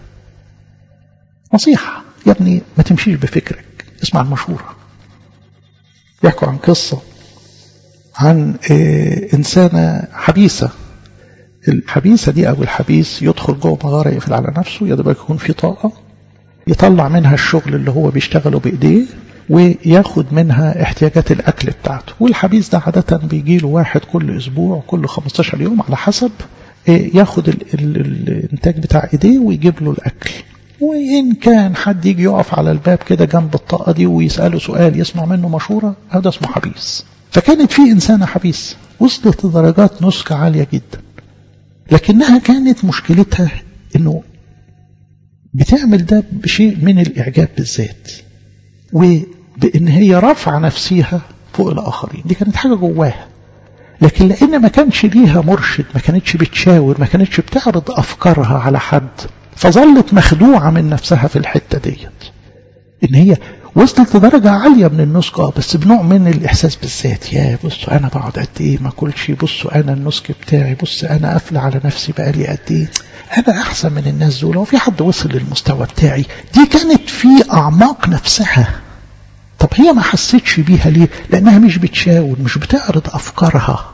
Speaker 1: نصيحه يا ابني ما تمشيش بفكرك اسمع المشوره يحكوا عن قصه عن إنسانة حبيسة الحبيسة دي أو الحبيس يدخل جوه مغارة يقفل على نفسه يا دوبك يكون في طاقة يطلع منها الشغل اللي هو بيشتغله بإيديه وياخد منها احتياجات الأكل بتاعته والحبيس ده عادة بيجي له واحد كل أسبوع كل 15 يوم على حسب ياخد ال ال الإنتاج بتاع إيديه ويجيب له الأكل وإن كان حد يجي يقف على الباب كده جنب الطاقة دي ويسأله سؤال يسمع منه مشورة هذا اسمه حبيس فكانت في إنسانة حبيس وصلت لدرجات نسك عالية جدا لكنها كانت مشكلتها أنه بتعمل ده بشيء من الإعجاب بالذات وبأن هي رفع نفسها فوق الآخرين دي كانت حاجة جواها لكن لأن ما كانش ليها مرشد ما كانتش بتشاور ما كانتش بتعرض أفكارها على حد فظلت مخدوعة من نفسها في الحتة ديت إن هي وصلت لدرجة عالية من النسك اه بس بنوع من الإحساس بالذات يا بصوا أنا بقعد قد إيه ما كلش بصوا أنا النسك بتاعي بص أنا قافلة على نفسي بقالي قد إيه أنا أحسن من الناس دول وفي حد وصل للمستوى بتاعي دي كانت في أعماق نفسها طب هي ما حسيتش بيها ليه لأنها مش بتشاور مش بتعرض أفكارها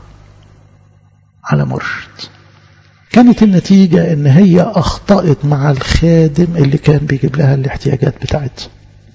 Speaker 1: على مرشد كانت النتيجة ان هي اخطأت مع الخادم اللي كان بيجيب لها الاحتياجات بتاعتها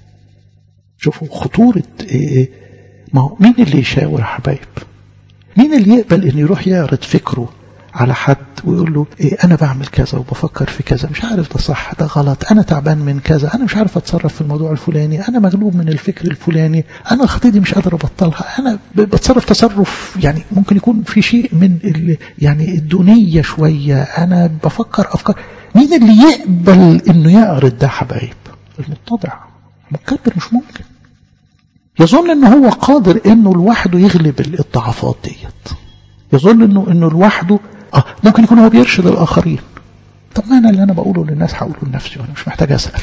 Speaker 1: شوفوا خطورة إيه ما هو مين اللي يشاور يا حبايب مين اللي يقبل ان يروح يعرض فكره على حد ويقول له إيه انا بعمل كذا وبفكر في كذا مش عارف ده صح ده غلط انا تعبان من كذا انا مش عارف اتصرف في الموضوع الفلاني انا مغلوب من الفكر الفلاني انا خطيتي مش قادر ابطلها انا بتصرف تصرف يعني ممكن يكون في شيء من يعني الدونية شوية انا بفكر افكار مين اللي يقبل انه يعرض ده حبايب المتضع مكبر مش ممكن يظن ان هو قادر انه لوحده يغلب الضعفات ديت يظن انه انه لوحده اه ممكن يكون هو بيرشد الاخرين طب ما انا اللي انا بقوله للناس هقوله لنفسي وانا مش محتاج اسال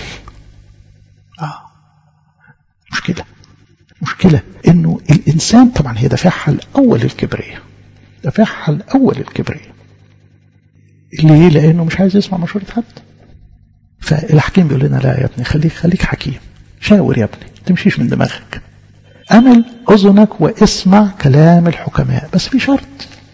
Speaker 1: اه مشكله مشكله انه الانسان طبعا هي دافعها الاول الكبريه دافعها الاول الكبريه ليه لانه مش عايز يسمع مشوره حد فالحكيم بيقول لنا لا يا ابني خليك خليك حكيم شاور يا ابني تمشيش من دماغك أمل أذنك واسمع كلام الحكماء بس في شرط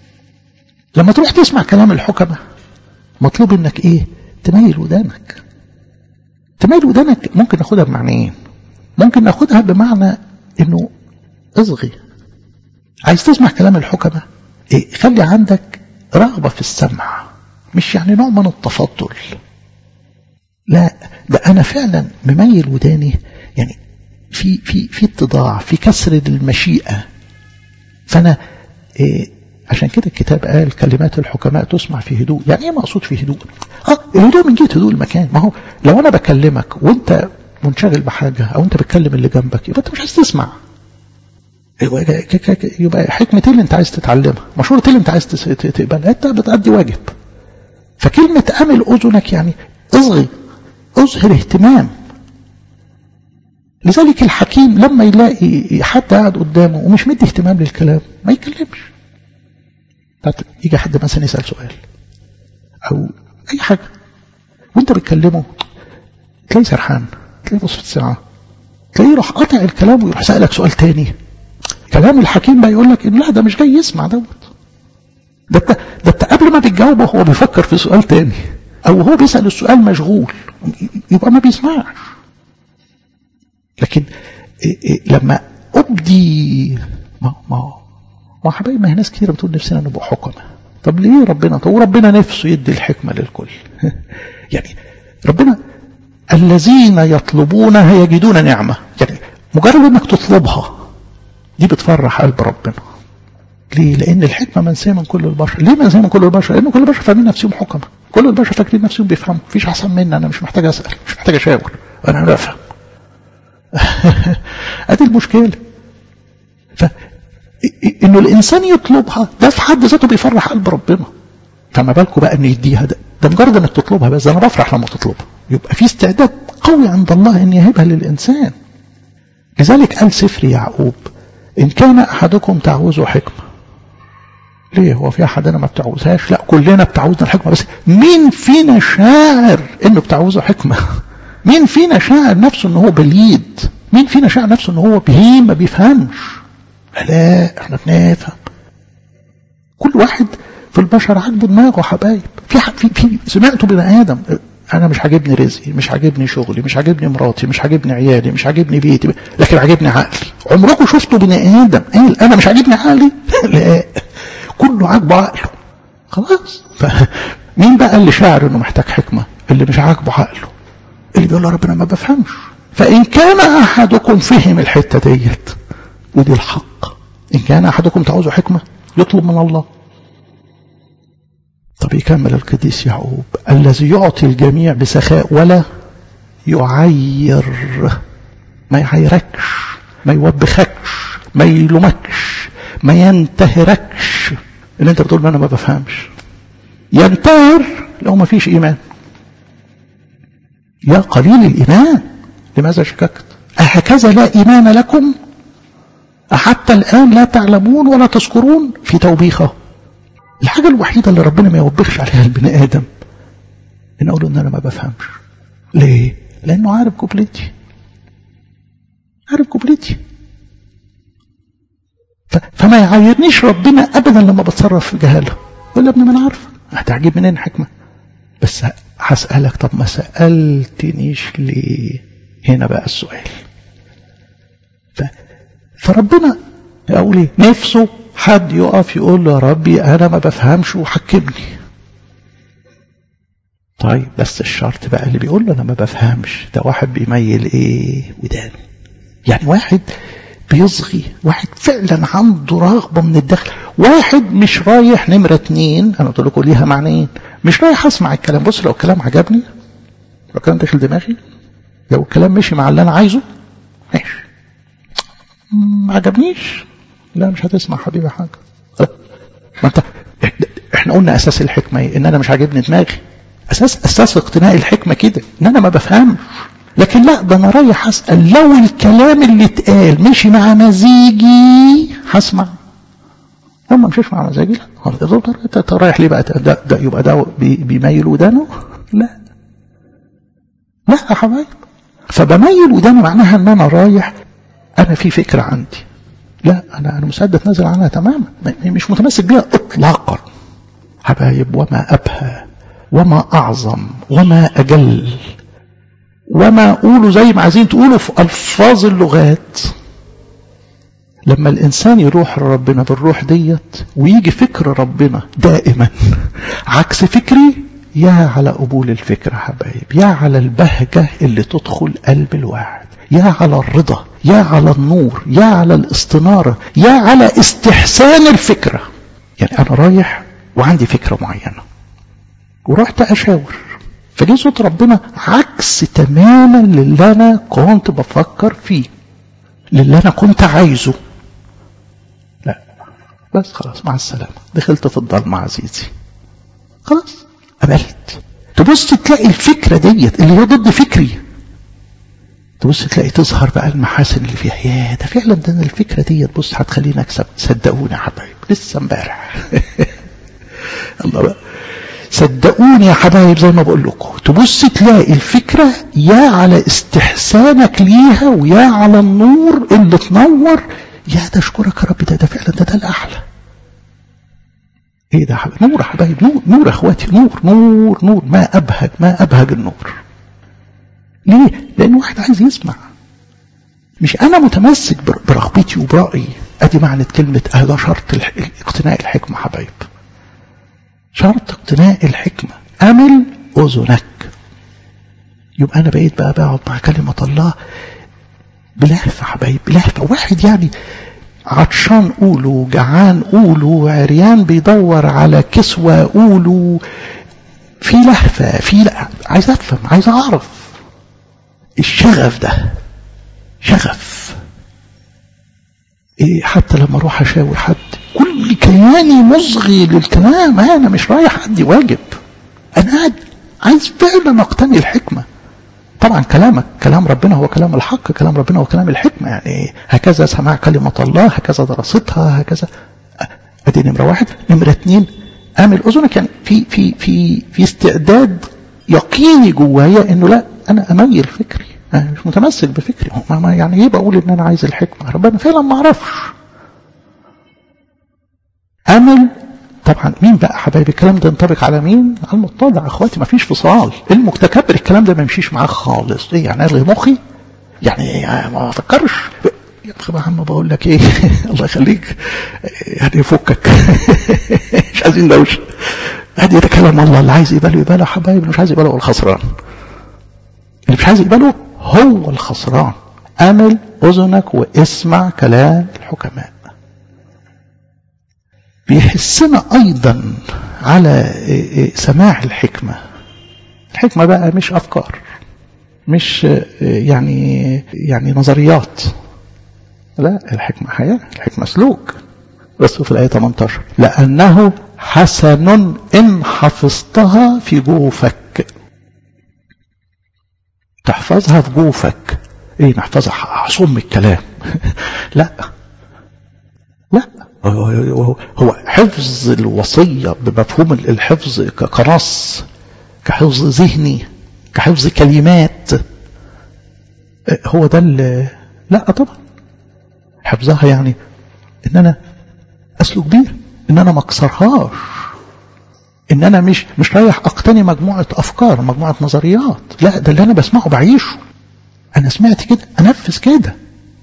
Speaker 1: لما تروح تسمع كلام الحكماء مطلوب انك ايه تميل ودانك تميل ودانك ممكن ناخدها بمعنيين ممكن ناخدها بمعنى انه اصغي عايز تسمع كلام الحكماء إيه خلي عندك رغبة في السمع مش يعني نوع من التفضل لا ده انا فعلا مميل وداني يعني في في في اتضاع في كسر المشيئة فأنا إيه عشان كده الكتاب قال كلمات الحكماء تسمع في هدوء يعني ايه مقصود في هدوء اه الهدوء من جهة هدوء المكان ما هو لو انا بكلمك وانت منشغل بحاجة او انت بتكلم اللي جنبك يبقى انت مش عايز تسمع يبقى حكمة اللي انت عايز تتعلمها مشورة اللي انت عايز تقبلها انت بتأدي واجب فكلمة امل اذنك يعني اصغي اظهر اهتمام لذلك الحكيم لما يلاقي حد قاعد قدامه ومش مدي اهتمام للكلام ما يتكلمش يجي حد مثلا يسأل سؤال أو أي حاجة وأنت بتكلمه تلاقيه سرحان تلاقيه بص في الساعة تلاقيه يروح قاطع الكلام ويروح سألك سؤال تاني كلام الحكيم بقى يقول لك إن لا ده مش جاي يسمع دوت ده انت ده انت قبل ما بتجاوبه هو بيفكر في سؤال تاني أو هو بيسأل السؤال مشغول يبقى ما بيسمعش لكن إيه إيه لما أبدي ما ما ما حبايب ما هي ناس كتير بتقول نفسنا نبقى حكماء طب ليه ربنا طب وربنا نفسه يدي الحكمة للكل يعني ربنا الذين يطلبونها يجدون نعمة يعني مجرد انك تطلبها دي بتفرح قلب ربنا ليه؟ لأن الحكمة منسية من كل البشر، ليه منسية من كل البشر؟ لأن كل البشر فاهمين نفسهم حكمة، كل البشر فاكرين نفسهم بيفهموا، مفيش أحسن مني أنا مش محتاج أسأل، مش محتاج أشاور، أنا بفهم. ادي المشكله ف انه الانسان يطلبها ده في حد ذاته بيفرح قلب ربنا فما بالكم بقى انه يديها ده ده مجرد انك تطلبها بس انا بفرح لما تطلبها يبقى في استعداد قوي عند الله ان يهبها للانسان لذلك قال سفر يعقوب ان كان احدكم تعوز حكمه ليه هو في احد انا ما بتعوزهاش لا كلنا بتعوزنا الحكمه بس مين فينا شاعر انه بتعوزه حكمه مين فينا شاعر نفسه ان هو بليد مين فينا شاعر نفسه ان هو بهيم ما بيفهمش لا احنا بنفهم كل واحد في البشر عاجبه دماغه حبايب في في في سمعته بني ادم انا مش عاجبني رزقي مش عاجبني شغلي مش عاجبني مراتي مش عاجبني عيالي مش عاجبني بيتي لكن عاجبني عقلي عمركم شفتوا بني ادم قال انا مش عاجبني عقلي لا كله عاجبه عقله خلاص فمين بقى اللي شاعر انه محتاج حكمه اللي مش عاجبه عقله اللي بيقول له ربنا ما بفهمش فإن كان أحدكم فهم الحتة ديت ودي الحق إن كان أحدكم تعوز حكمة يطلب من الله طب يكمل القديس يعقوب الذي يعطي الجميع بسخاء ولا يعير ما يعيركش ما يوبخكش ما يلومكش ما ينتهركش ان انت بتقول انا ما بفهمش ينتهر لو ما فيش ايمان يا قليل الايمان لماذا شككت أهكذا لا إيمان لكم حتى الآن لا تعلمون ولا تذكرون في توبيخه الحاجة الوحيدة اللي ربنا ما يوبخش عليها البني آدم إن أقول إن أنا ما بفهمش ليه؟ لأنه عارف قبلتي عارف قبلتي فما يعايرنيش ربنا أبدا لما بتصرف في جهالة يقول يا ابني ما أنا عارف هتعجب منين حكمة بس هسألك طب ما سألتنيش ليه هنا بقى السؤال ف... فربنا اقول ايه نفسه حد يقف يقول له يا ربي انا ما بفهمش وحكمني طيب بس الشرط بقى اللي بيقول له انا ما بفهمش ده واحد بيميل ايه ودانه يعني واحد بيصغي واحد فعلا عنده رغبة من الداخل واحد مش رايح نمرة اتنين انا قلت لكم ليها معنيين مش رايح اسمع الكلام بص لو الكلام عجبني لو الكلام داخل دماغي لو الكلام مشي مع اللي انا عايزه ماشي ما عجبنيش لا مش هتسمع حبيبي حاجه ما انت احنا قلنا اساس الحكمه ايه ان انا مش عاجبني دماغي اساس اساس اقتناء الحكمه كده ان انا ما بفهمش لكن لا ده انا رايح اسال لو الكلام اللي اتقال مشي مع مزاجي هسمع لو ما مشيش مع مزاجي لا انت رايح ليه بقى ده, ده يبقى ده بيميل ودانه لا لا يا حبايب فبميل وداني معناها ان انا رايح انا في فكره عندي لا انا انا مسدد نازل عنها تماما مش متمسك بيها اطلاقا حبايب وما ابهى وما اعظم وما اجل وما اقوله زي ما عايزين تقولوا في الفاظ اللغات لما الانسان يروح لربنا بالروح ديت ويجي فكر ربنا دائما عكس فكري يا على قبول الفكرة حبايب يا على البهجة اللي تدخل قلب الواحد يا على الرضا يا على النور يا على الاستنارة يا على استحسان الفكرة يعني أنا رايح وعندي فكرة معينة ورحت أشاور فجي صوت ربنا عكس تماما للي أنا كنت بفكر فيه للي أنا كنت عايزه لا بس خلاص مع السلامة دخلت في الضلمة عزيزي خلاص قبلت تبص تلاقي الفكرة ديت اللي هي ضد فكري تبص تلاقي تظهر بقى المحاسن اللي فيها يا ده فعلا ده الفكرة ديت بص هتخليني اكسب صدقوني يا حبايب لسه امبارح الله بقى صدقوني يا حبايب زي ما بقول لكم تبص تلاقي الفكرة يا على استحسانك ليها ويا على النور اللي تنور يا ده اشكرك يا رب ده ده فعلا ده ده الاحلى ايه ده حبيب نور يا حبايب نور نور يا اخواتي نور نور نور ما ابهج ما ابهج النور ليه لان واحد عايز يسمع مش انا متمسك برغبتي وبرأيي ادي معنى كلمة هذا شرط اقتناء الحكمة حبايب شرط اقتناء الحكمة امل اذنك يبقى انا بقيت بقى بقعد مع كلمة الله بلهفة حبايب بلهفة واحد يعني عطشان قولوا جعان قولوا عريان بيدور على كسوة قولوا في لهفة في لا عايز افهم عايز اعرف الشغف ده شغف إيه حتى لما اروح اشاور حد كل كياني مصغي للكلام انا مش رايح ادي واجب انا قاعد عايز فعلا اقتني الحكمه طبعا كلامك كلام ربنا هو كلام الحق كلام ربنا هو كلام الحكمة يعني هكذا سماع كلمة الله هكذا دراستها هكذا ادي نمرة واحد نمرة اتنين امل اذنك يعني في في في في استعداد يقيني جوايا انه لا انا اميل فكري أنا مش متمسك بفكري ما يعني ايه بقول ان انا عايز الحكمة ربنا فعلا ما اعرفش امل طبعا مين بقى حبايبي الكلام ده ينطبق على مين على المتضع اخواتي ما فيش فصال المتكبر الكلام ده ما يمشيش معاه خالص ايه يعني الغي مخي يعني ما افكرش يا اخي يا عم بقول لك ايه الله يخليك يعني يفكك مش عايزين دوشه ادي ده كلام الله اللي عايز يقبله يقبله حبايبي اللي مش عايز يقبله هو الخسران اللي مش عايز يقبله هو الخسران امل اذنك واسمع كلام الحكماء بيحسنا ايضا على سماع الحكمة الحكمة بقى مش افكار مش يعني يعني نظريات لا الحكمة حياة الحكمة سلوك بس في الآية 18 لأنه حسن إن حفظتها في جوفك تحفظها في جوفك ايه نحفظها هصم الكلام لا لا هو حفظ الوصية بمفهوم الحفظ كنص كحفظ ذهني كحفظ كلمات هو ده لا طبعا حفظها يعني ان انا اسلك بيها ان انا ما اكسرهاش ان انا مش مش رايح اقتني مجموعه افكار مجموعه نظريات لا ده اللي انا بسمعه بعيشه انا سمعت كده انفذ كده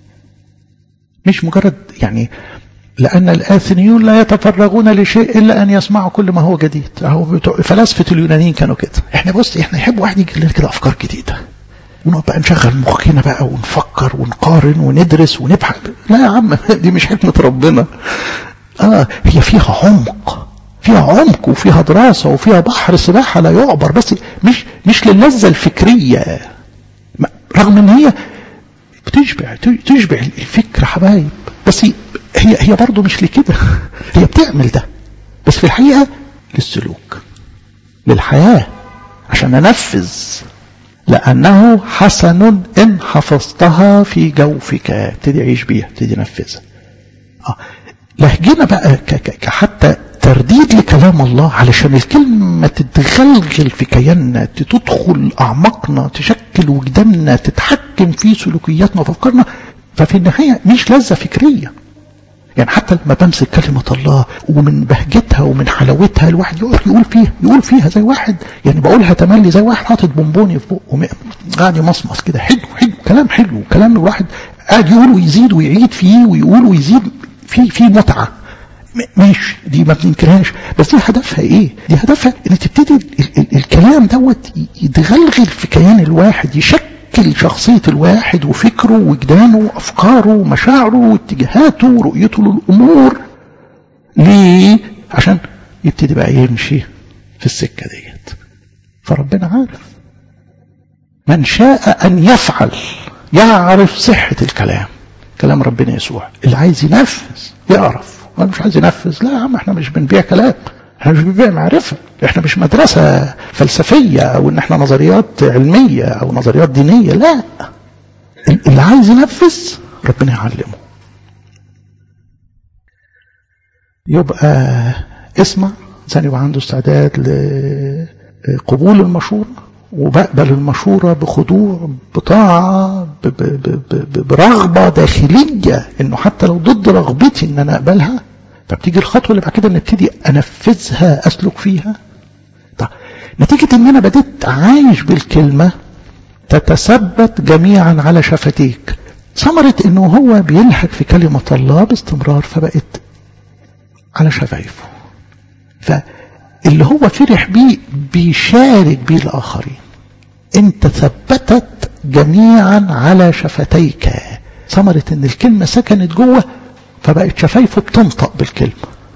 Speaker 1: مش مجرد يعني لأن الآثنيون لا يتفرغون لشيء إلا أن يسمعوا كل ما هو جديد أهو فلاسفة اليونانيين كانوا كده إحنا بص إحنا نحب واحد يجي لنا كده أفكار جديدة ونقعد بقى نشغل مخنا بقى ونفكر ونقارن وندرس ونبحث لا يا عم دي مش حكمة ربنا آه هي فيها عمق فيها عمق وفيها دراسة وفيها بحر سباحة لا يعبر بس مش مش للذة الفكرية رغم ان هي بتشبع تشبع الفكر حبايب بس هي هي برضه مش لكده هي بتعمل ده بس في الحقيقة للسلوك للحياة عشان أنفذ لأنه حسن إن حفظتها في جوفك ابتدي عيش بيها ابتدي نفذها آه. لهجنا بقى كحتى ترديد لكلام الله علشان الكلمة تتغلغل في كياننا تدخل أعماقنا تشكل وجداننا تتحكم في سلوكياتنا وأفكارنا ففي النهاية مش لذة فكرية يعني حتى لما بمسك كلمة الله ومن بهجتها ومن حلاوتها الواحد يقول يقول فيها يقول فيها زي واحد يعني بقولها تملي زي واحد حاطط بونبوني في بقه قاعد يمصمص كده حلو حلو كلام حلو كلام الواحد قاعد يقول ويزيد ويعيد فيه ويقول ويزيد في في متعة ماشي دي ما بننكرهاش بس دي هدفها ايه دي هدفها ان تبتدي ال ال الكلام دوت يتغلغل في كيان الواحد يشكل شخصية الواحد وفكره وجدانه وافكاره ومشاعره واتجاهاته ورؤيته للامور ليه عشان يبتدي بقى يمشي في السكة ديت فربنا عارف من شاء ان يفعل يعرف صحة الكلام كلام ربنا يسوع اللي عايز ينفذ يعرف وانا مش عايز ينفذ لا يا عم احنا مش بنبيع كلام احنا مش بنبيع معرفة احنا مش مدرسة فلسفية او ان احنا نظريات علمية او نظريات دينية لا اللي عايز ينفذ ربنا يعلمه يبقى اسمع ثاني يبقى عنده استعداد لقبول المشورة وبقبل المشورة بخضوع بطاعة برغبة داخلية انه حتى لو ضد رغبتي ان انا اقبلها فبتيجي الخطوة اللي بعد كده نبتدي انفذها اسلك فيها طيب نتيجة ان انا بديت عايش بالكلمة تتثبت جميعا على شفتيك ثمرة انه هو بيلحق في كلمة الله باستمرار فبقت على شفايفه فاللي هو فرح بيه بيشارك بيه الآخرين انت ثبتت جميعا على شفتيك ثمرة ان الكلمة سكنت جوه فبقت شفايفه بتنطق بالكلمة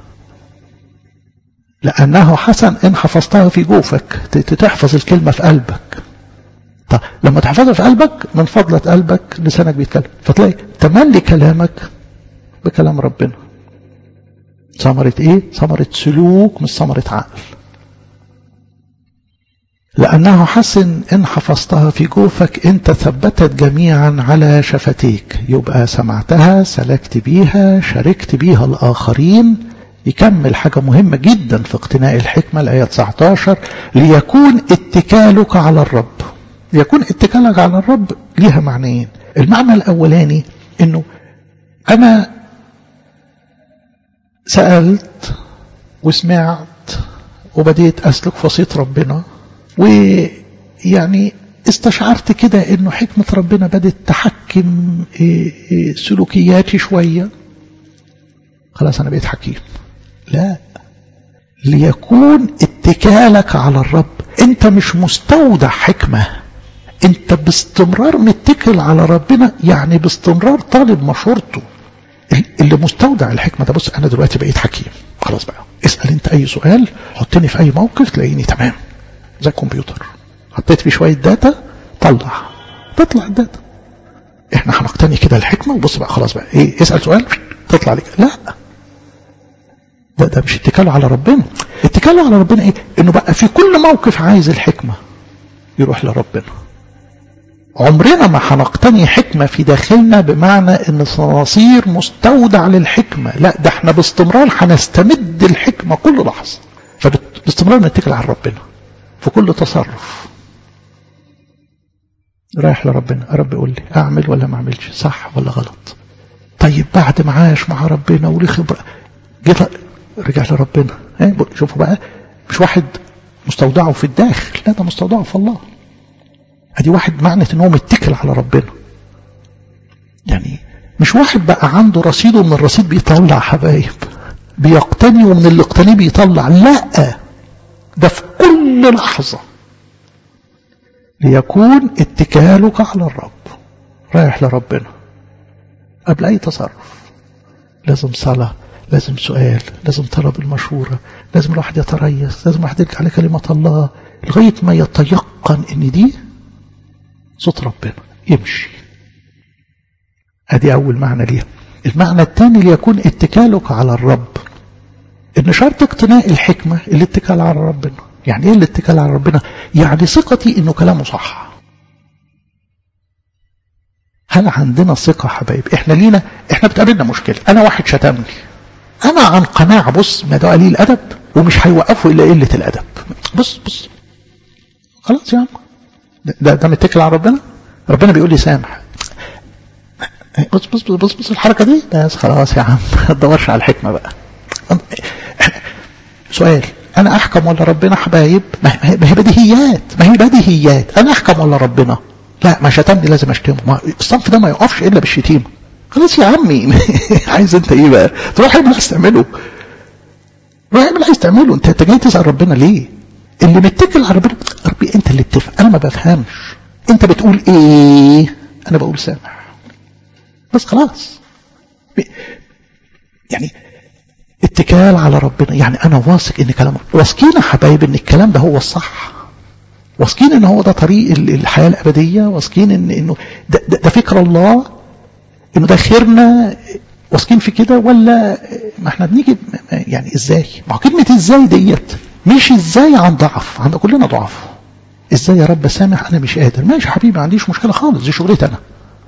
Speaker 1: لأنه حسن إن حفظتها في جوفك تحفظ الكلمة في قلبك طب لما تحفظها في قلبك من فضلة قلبك لسانك بيتكلم فتلاقي تملي كلامك بكلام ربنا ثمرة ايه ثمرة سلوك مش ثمرة عقل لأنه حسن إن حفظتها في جوفك أنت ثبتت جميعا على شفتيك يبقى سمعتها سلكت بيها شاركت بيها الآخرين يكمل حاجة مهمة جدا في اقتناء الحكمة الآية 19 ليكون اتكالك على الرب ليكون اتكالك على الرب ليها معنيين المعنى الأولاني أنه أنا سألت وسمعت وبديت أسلك في وصية ربنا ويعني استشعرت كده انه حكمة ربنا بدت تحكم سلوكياتي شوية خلاص انا بقيت حكيم لا ليكون اتكالك على الرب انت مش مستودع حكمة انت باستمرار متكل على ربنا يعني باستمرار طالب مشورته اللي مستودع الحكمة ده بص انا دلوقتي بقيت حكيم خلاص بقى اسأل انت اي سؤال حطني في اي موقف تلاقيني تمام زي الكمبيوتر حطيت فيه شوية داتا طلع تطلع الداتا احنا هنقتني كده الحكمة وبص بقى خلاص بقى ايه اسأل سؤال تطلع لك لا ده ده مش اتكاله على ربنا اتكاله على ربنا ايه انه بقى في كل موقف عايز الحكمة يروح لربنا عمرنا ما هنقتني حكمة في داخلنا بمعنى ان صناصير مستودع للحكمة لا ده احنا باستمرار هنستمد الحكمة كل لحظة فباستمرار نتكل على ربنا في كل تصرف رايح لربنا يا رب يقول لي اعمل ولا ما اعملش صح ولا غلط طيب بعد ما عاش مع ربنا وليه خبرة جيت رجع لربنا شوفوا بقى مش واحد مستودعه في الداخل لا ده مستودعه في الله ادي واحد معنى ان هو متكل على ربنا يعني مش واحد بقى عنده رصيد ومن الرصيد بيطلع حبايب بيقتني ومن اللي اقتنيه بيطلع لا ده في كل لحظة ليكون اتكالك على الرب رايح لربنا قبل اي تصرف لازم صلاة لازم سؤال لازم طلب المشورة لازم الواحد يتريث لازم الواحد يرجع لكلمة الله لغاية ما يتيقن ان دي صوت ربنا يمشي ادي اول معنى ليها المعنى الثاني ليكون اتكالك على الرب ان شرط اقتناء الحكمة الاتكال على ربنا يعني ايه الاتكال على ربنا يعني ثقتي انه كلامه صح هل عندنا ثقة حبايب احنا لينا احنا بتقابلنا مشكلة انا واحد شتمني انا عن قناعة بص ما ده قليل ادب ومش هيوقفوا الا قلة الادب بص بص خلاص يا عم ده ده متكل على ربنا ربنا بيقول لي سامح بص بص بص بص, بص الحركة دي بس خلاص يا عم ما تدورش على الحكمة بقى سؤال انا احكم ولا ربنا حبايب ما هي بديهيات ما هي بديهيات انا احكم ولا ربنا لا ما شتمني لازم اشتمه ما الصنف ده ما يقفش الا بالشتيمه خلاص يا عمي عايز انت ايه بقى تروح اعمل عايز تعمله روح اعمل عايز تعمله انت انت جاي تسال ربنا ليه اللي متكل على ربنا ربي انت اللي بتفهم انا ما بفهمش انت بتقول ايه انا بقول سامح بس خلاص يعني اتكال على ربنا يعني انا واثق ان كلامه واثقين يا حبايب ان الكلام ده هو الصح واثقين ان هو ده طريق الحياه الابديه واثقين ان انه ده, ده, ده فكر الله انه ده خيرنا واثقين في كده ولا ما احنا بنيجي يعني ازاي ما هو كلمه ازاي ديت مش ازاي عن ضعف عند كلنا ضعف ازاي يا رب سامح انا مش قادر ماشي يا حبيبي ما عنديش مشكله خالص دي شغلتي انا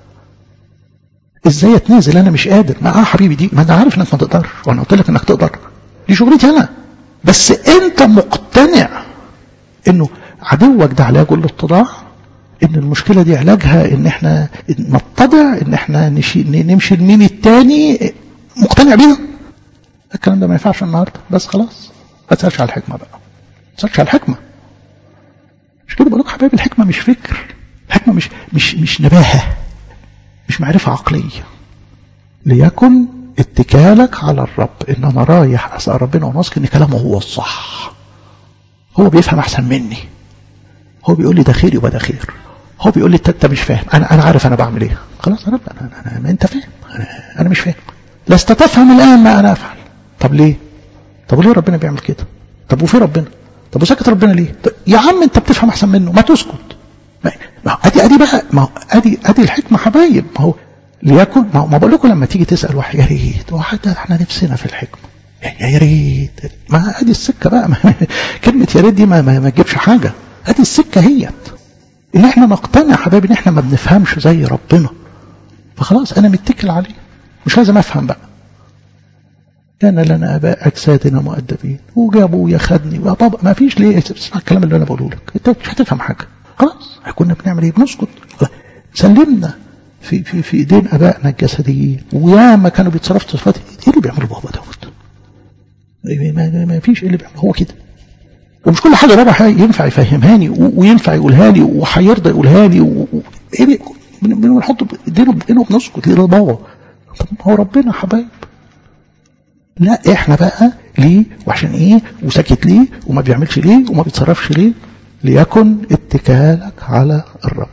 Speaker 1: ازاي اتنازل انا مش قادر ما اه حبيبي دي ما انا عارف انك ما تقدرش وانا قلت لك انك تقدر دي شغلتي انا بس انت مقتنع انه عدوك ده علاجه الاتضاع ان المشكلة دي علاجها ان احنا نتضع ان احنا نشي نمشي لمين التاني مقتنع بيها الكلام ده ما ينفعش النهارده بس خلاص ما تسالش على الحكمه بقى ما تسالش على الحكمه مش كده بقول لك حبايبي الحكمه مش فكر الحكمه مش مش مش نباهه مش معرفه عقليه ليكن اتكالك على الرب ان انا رايح اسال ربنا ونثق ان كلامه هو الصح هو بيفهم احسن مني هو بيقول لي ده خير يبقى ده خير هو بيقول لي انت مش فاهم انا انا عارف انا بعمل ايه خلاص يا رب انا, أنا, أنا انت فاهم أنا, انا مش فاهم لست تفهم الان ما انا افعل طب ليه طب ليه ربنا بيعمل كده طب وفي ربنا طب وسكت ربنا ليه طب يا عم انت بتفهم احسن منه ما تسكت ما هو ادي ادي بقى ما هو ادي ادي الحكمه حبايب ما هو ليكن ما, ما بقول لكم لما تيجي تسال واحد يا ريت هو حتى احنا نفسنا في الحكمه يا يا ريت ما ادي السكه بقى ما كلمه يا ريت دي ما, ما, ما تجيبش حاجه ادي السكه هي ان احنا نقتنع حبايبي ان احنا ما بنفهمش زي ربنا فخلاص انا متكل عليه مش لازم افهم بقى كان لنا اباء اجسادنا مؤدبين وجابوا ياخدني بابا ما فيش ليه اسمع الكلام اللي انا بقوله لك انت مش هتفهم حاجه خلاص كنا بنعمل ايه بنسكت سلمنا في في في ايدين ابائنا الجسديين وياما كانوا بيتصرفوا تصرفات ايه اللي بيعمله بابا دوت ما, ما فيش ايه اللي بيعمله هو كده ومش كل حاجه بابا ينفع يفهمهاني وينفع يقولها لي وهيرضى يقولها لي و... ايه بنحط ايدينا ايدينا بنسكت ليه بابا طب هو ربنا حبايب لا احنا بقى ليه وعشان ايه وساكت ليه وما بيعملش ليه وما بيتصرفش ليه ليكن اتكالك على الرب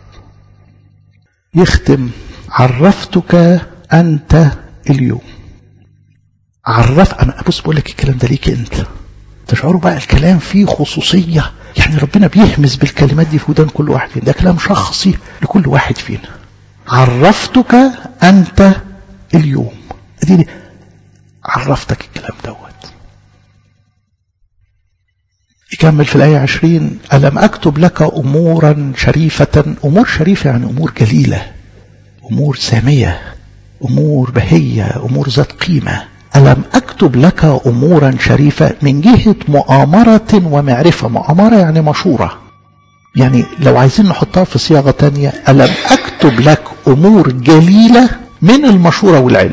Speaker 1: يختم عرفتك انت اليوم عرف انا بص بقول لك الكلام ده ليك انت تشعروا بقى الكلام فيه خصوصية يعني ربنا بيهمس بالكلمات دي في ودان كل واحد فينا ده كلام شخصي لكل واحد فينا عرفتك أنت اليوم أديني عرفتك الكلام دوت يكمل في الآية عشرين ألم أكتب لك أمورا شريفة أمور شريفة يعني أمور جليلة أمور سامية أمور بهية أمور ذات قيمة ألم أكتب لك أمورا شريفة من جهة مؤامرة ومعرفة مؤامرة يعني مشورة يعني لو عايزين نحطها في صياغة تانية ألم أكتب لك أمور جليلة من المشورة والعلم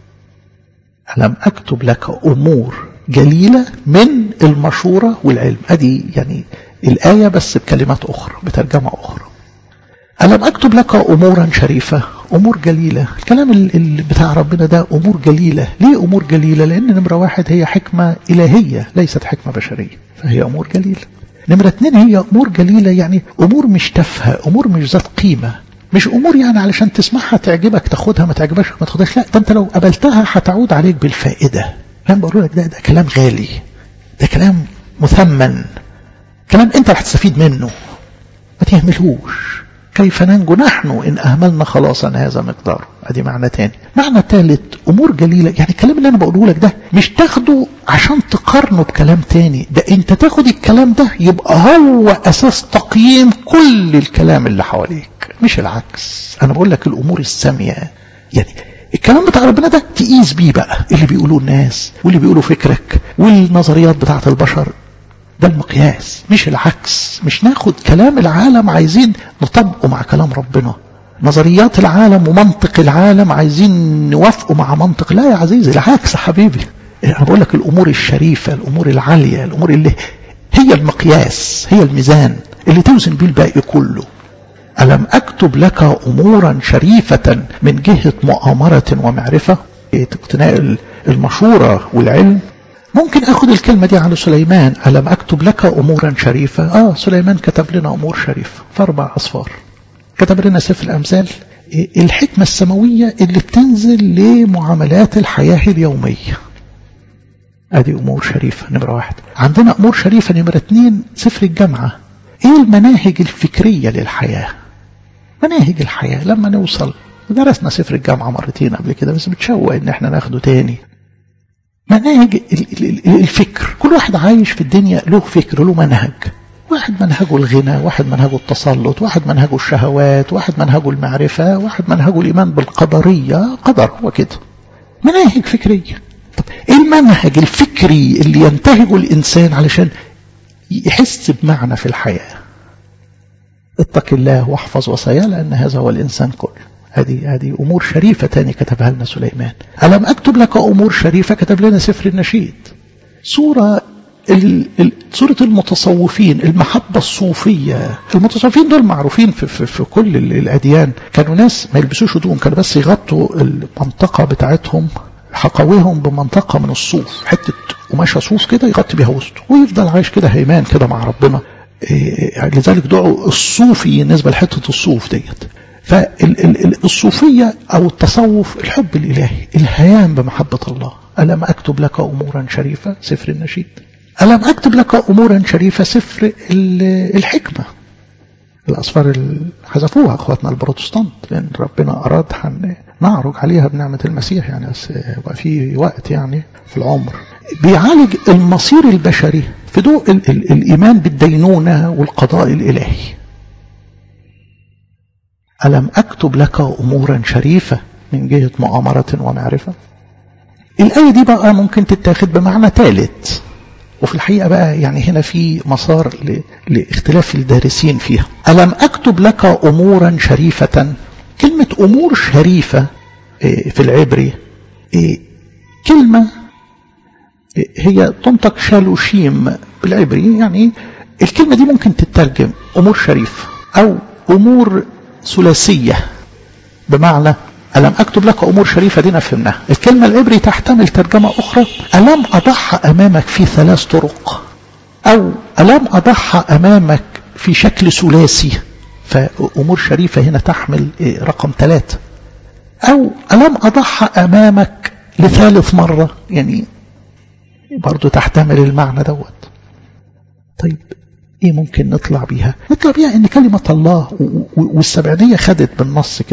Speaker 1: ألم أكتب لك أمور جليلة من المشورة والعلم أدي يعني الآية بس بكلمات أخرى بترجمة أخرى ألم أكتب لك أمورا شريفة أمور جليلة الكلام اللي بتاع ربنا ده أمور جليلة ليه أمور جليلة لأن نمرة واحد هي حكمة إلهية ليست حكمة بشرية فهي أمور جليلة نمرة اتنين هي أمور جليلة يعني أمور مش تافهة أمور مش ذات قيمة مش أمور يعني علشان تسمعها تعجبك تاخدها ما تعجبكش ما تاخدهاش لا ده أنت لو قبلتها هتعود عليك بالفائدة فاهم بقول لك ده ده كلام غالي ده كلام مثمن كلام أنت هتستفيد منه ما تهملهوش كيف ننجو نحن إن أهملنا خلاصا هذا مقدار أدي معنى تاني معنى ثالث أمور جليلة يعني الكلام اللي أنا بقوله لك ده مش تاخده عشان تقارنه بكلام تاني ده أنت تاخد الكلام ده يبقى هو أساس تقييم كل الكلام اللي حواليك مش العكس أنا بقول لك الأمور السامية يعني الكلام بتاع ربنا ده تقيس بيه بقى اللي بيقولوه الناس واللي بيقولوا فكرك والنظريات بتاعت البشر ده المقياس مش العكس مش ناخد كلام العالم عايزين نطبقه مع كلام ربنا نظريات العالم ومنطق العالم عايزين نوافقه مع منطق لا يا عزيزي العكس يا حبيبي انا بقول لك الامور الشريفه الامور العاليه الامور اللي هي المقياس هي الميزان اللي توزن بيه الباقي كله ألم أكتب لك أمورا شريفة من جهة مؤامرة ومعرفة اقتناء المشورة والعلم ممكن أخذ الكلمة دي على سليمان ألم أكتب لك أمورا شريفة آه سليمان كتب لنا أمور شريفة في أربع أصفار كتب لنا سفر الأمثال الحكمة السماوية اللي بتنزل لمعاملات الحياة اليومية ادي امور شريفة نمرة واحد عندنا امور شريفة نمرة اتنين سفر الجامعة ايه المناهج الفكرية للحياة مناهج الحياة لما نوصل درسنا سفر الجامعة مرتين قبل كده بس بتشوق ان احنا ناخده تاني مناهج الفكر كل واحد عايش في الدنيا له فكر له منهج واحد منهجه الغنى واحد منهجه التسلط واحد منهجه الشهوات واحد منهجه المعرفة واحد منهجه الإيمان بالقدرية قدر هو كده مناهج فكرية طب ايه المنهج الفكري اللي ينتهجه الإنسان علشان يحس بمعنى في الحياة اتق الله واحفظ وصاياه لأن هذا هو الإنسان كله هذه هذه أمور شريفة تاني كتبها لنا سليمان ألم أكتب لك أمور شريفة كتب لنا سفر النشيد سورة ال... ال... سورة المتصوفين المحبة الصوفية المتصوفين دول معروفين في, في, في كل الأديان كانوا ناس ما يلبسوش هدوم كانوا بس يغطوا المنطقة بتاعتهم حقويهم بمنطقة من الصوف حتة قماشة صوف كده يغطي بيها وسطه ويفضل عايش كده هيمان كده مع ربنا إيه لذلك دعوا الصوفي بالنسبة لحتة الصوف ديت فالصوفية أو التصوف الحب الإلهي الهيام بمحبة الله ألم أكتب لك أمورا شريفة سفر النشيد ألم أكتب لك أمورا شريفة سفر الحكمة الأصفار اللي حذفوها أخواتنا البروتستانت لأن ربنا أراد نعرج عليها بنعمة المسيح يعني بس يبقى في وقت يعني في العمر بيعالج المصير البشري في ضوء ال ال الإيمان بالدينونة والقضاء الإلهي ألم أكتب لك أمورا شريفة من جهة مؤامرة ومعرفة الآية دي بقى ممكن تتاخد بمعنى ثالث وفي الحقيقة بقى يعني هنا في مسار لاختلاف الدارسين فيها ألم أكتب لك أمورا شريفة كلمة أمور شريفة في العبري كلمة هي تنطق شالوشيم بالعبري يعني الكلمة دي ممكن تترجم أمور شريفة أو أمور ثلاثية بمعنى ألم أكتب لك أمور شريفة دي فهمناها الكلمة العبري تحتمل ترجمة أخرى ألم أضعها أمامك في ثلاث طرق أو ألم أضعها أمامك في شكل ثلاثي فأمور شريفة هنا تحمل رقم ثلاثة أو ألم أضعها أمامك لثالث مرة يعني برضو تحتمل المعنى دوت طيب ايه ممكن نطلع بيها نطلع بيها ان كلمة الله والسبعينية خدت بالنص كده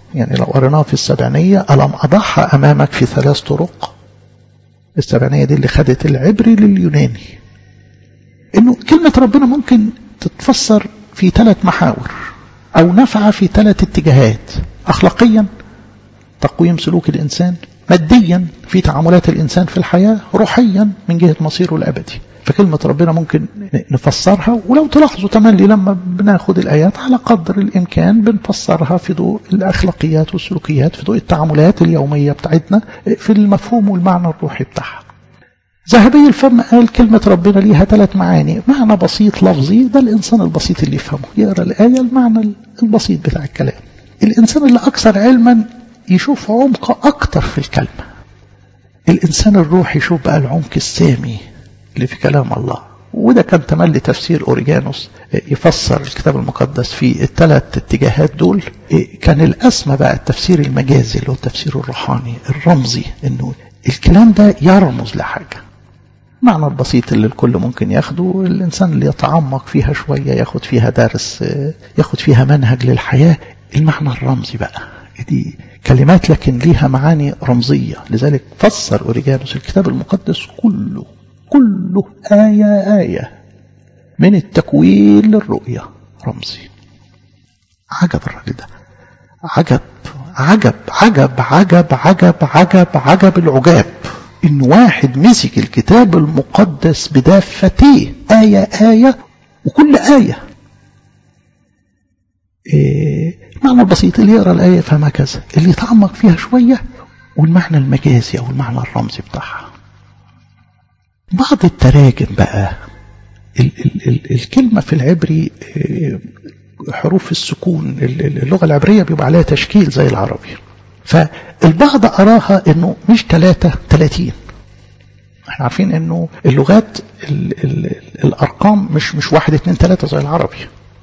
Speaker 1: يعني لو قريناها في السبعينية ألم أضعها أمامك في ثلاث طرق السبعينية دي اللي خدت العبري لليوناني إنه كلمة ربنا ممكن تتفسر في ثلاث محاور أو نفع في ثلاث اتجاهات أخلاقيا تقويم سلوك الإنسان ماديا في تعاملات الإنسان في الحياة روحيا من جهة مصيره الأبدي فكلمة ربنا ممكن نفسرها ولو تلاحظوا تملي لما بناخد الآيات على قدر الإمكان بنفسرها في ضوء الأخلاقيات والسلوكيات في ضوء التعاملات اليومية بتاعتنا في المفهوم والمعنى الروحي بتاعها ذهبي الفم قال كلمة ربنا ليها ثلاث معاني معنى بسيط لفظي ده الإنسان البسيط اللي يفهمه يقرأ الآية المعنى البسيط بتاع الكلام الإنسان اللي أكثر علما يشوف عمق أكتر في الكلمة الإنسان الروحي يشوف بقى العمق السامي اللي في كلام الله وده كان تملي تفسير أوريجانوس يفسر الكتاب المقدس في الثلاث اتجاهات دول كان الأسمى بقى التفسير المجازي اللي هو التفسير الروحاني الرمزي إنه الكلام ده يرمز لحاجة معنى البسيط اللي الكل ممكن ياخده الإنسان اللي يتعمق فيها شوية ياخد فيها درس ياخد فيها منهج للحياة المعنى الرمزي بقى دي كلمات لكن ليها معاني رمزية لذلك فسر أوريجانوس الكتاب المقدس كله كله آية آية من التكوين للرؤية رمزي عجب الراجل ده عجب عجب عجب عجب عجب عجب عجب العجاب إن واحد مسك الكتاب المقدس بدافتيه آية آية وكل آية إيه المعنى البسيط اللي يقرأ الآية يفهمها كذا اللي يتعمق فيها شوية والمعنى المجازي أو المعنى الرمزي بتاعها بعض التراجم بقى ال ال ال الكلمة في العبري حروف السكون اللغة العبرية بيبقى عليها تشكيل زي العربي فالبعض أراها أنه مش ثلاثة ثلاثين احنا عارفين أنه اللغات ال ال الأرقام مش مش واحد اتنين ثلاثة زي العربي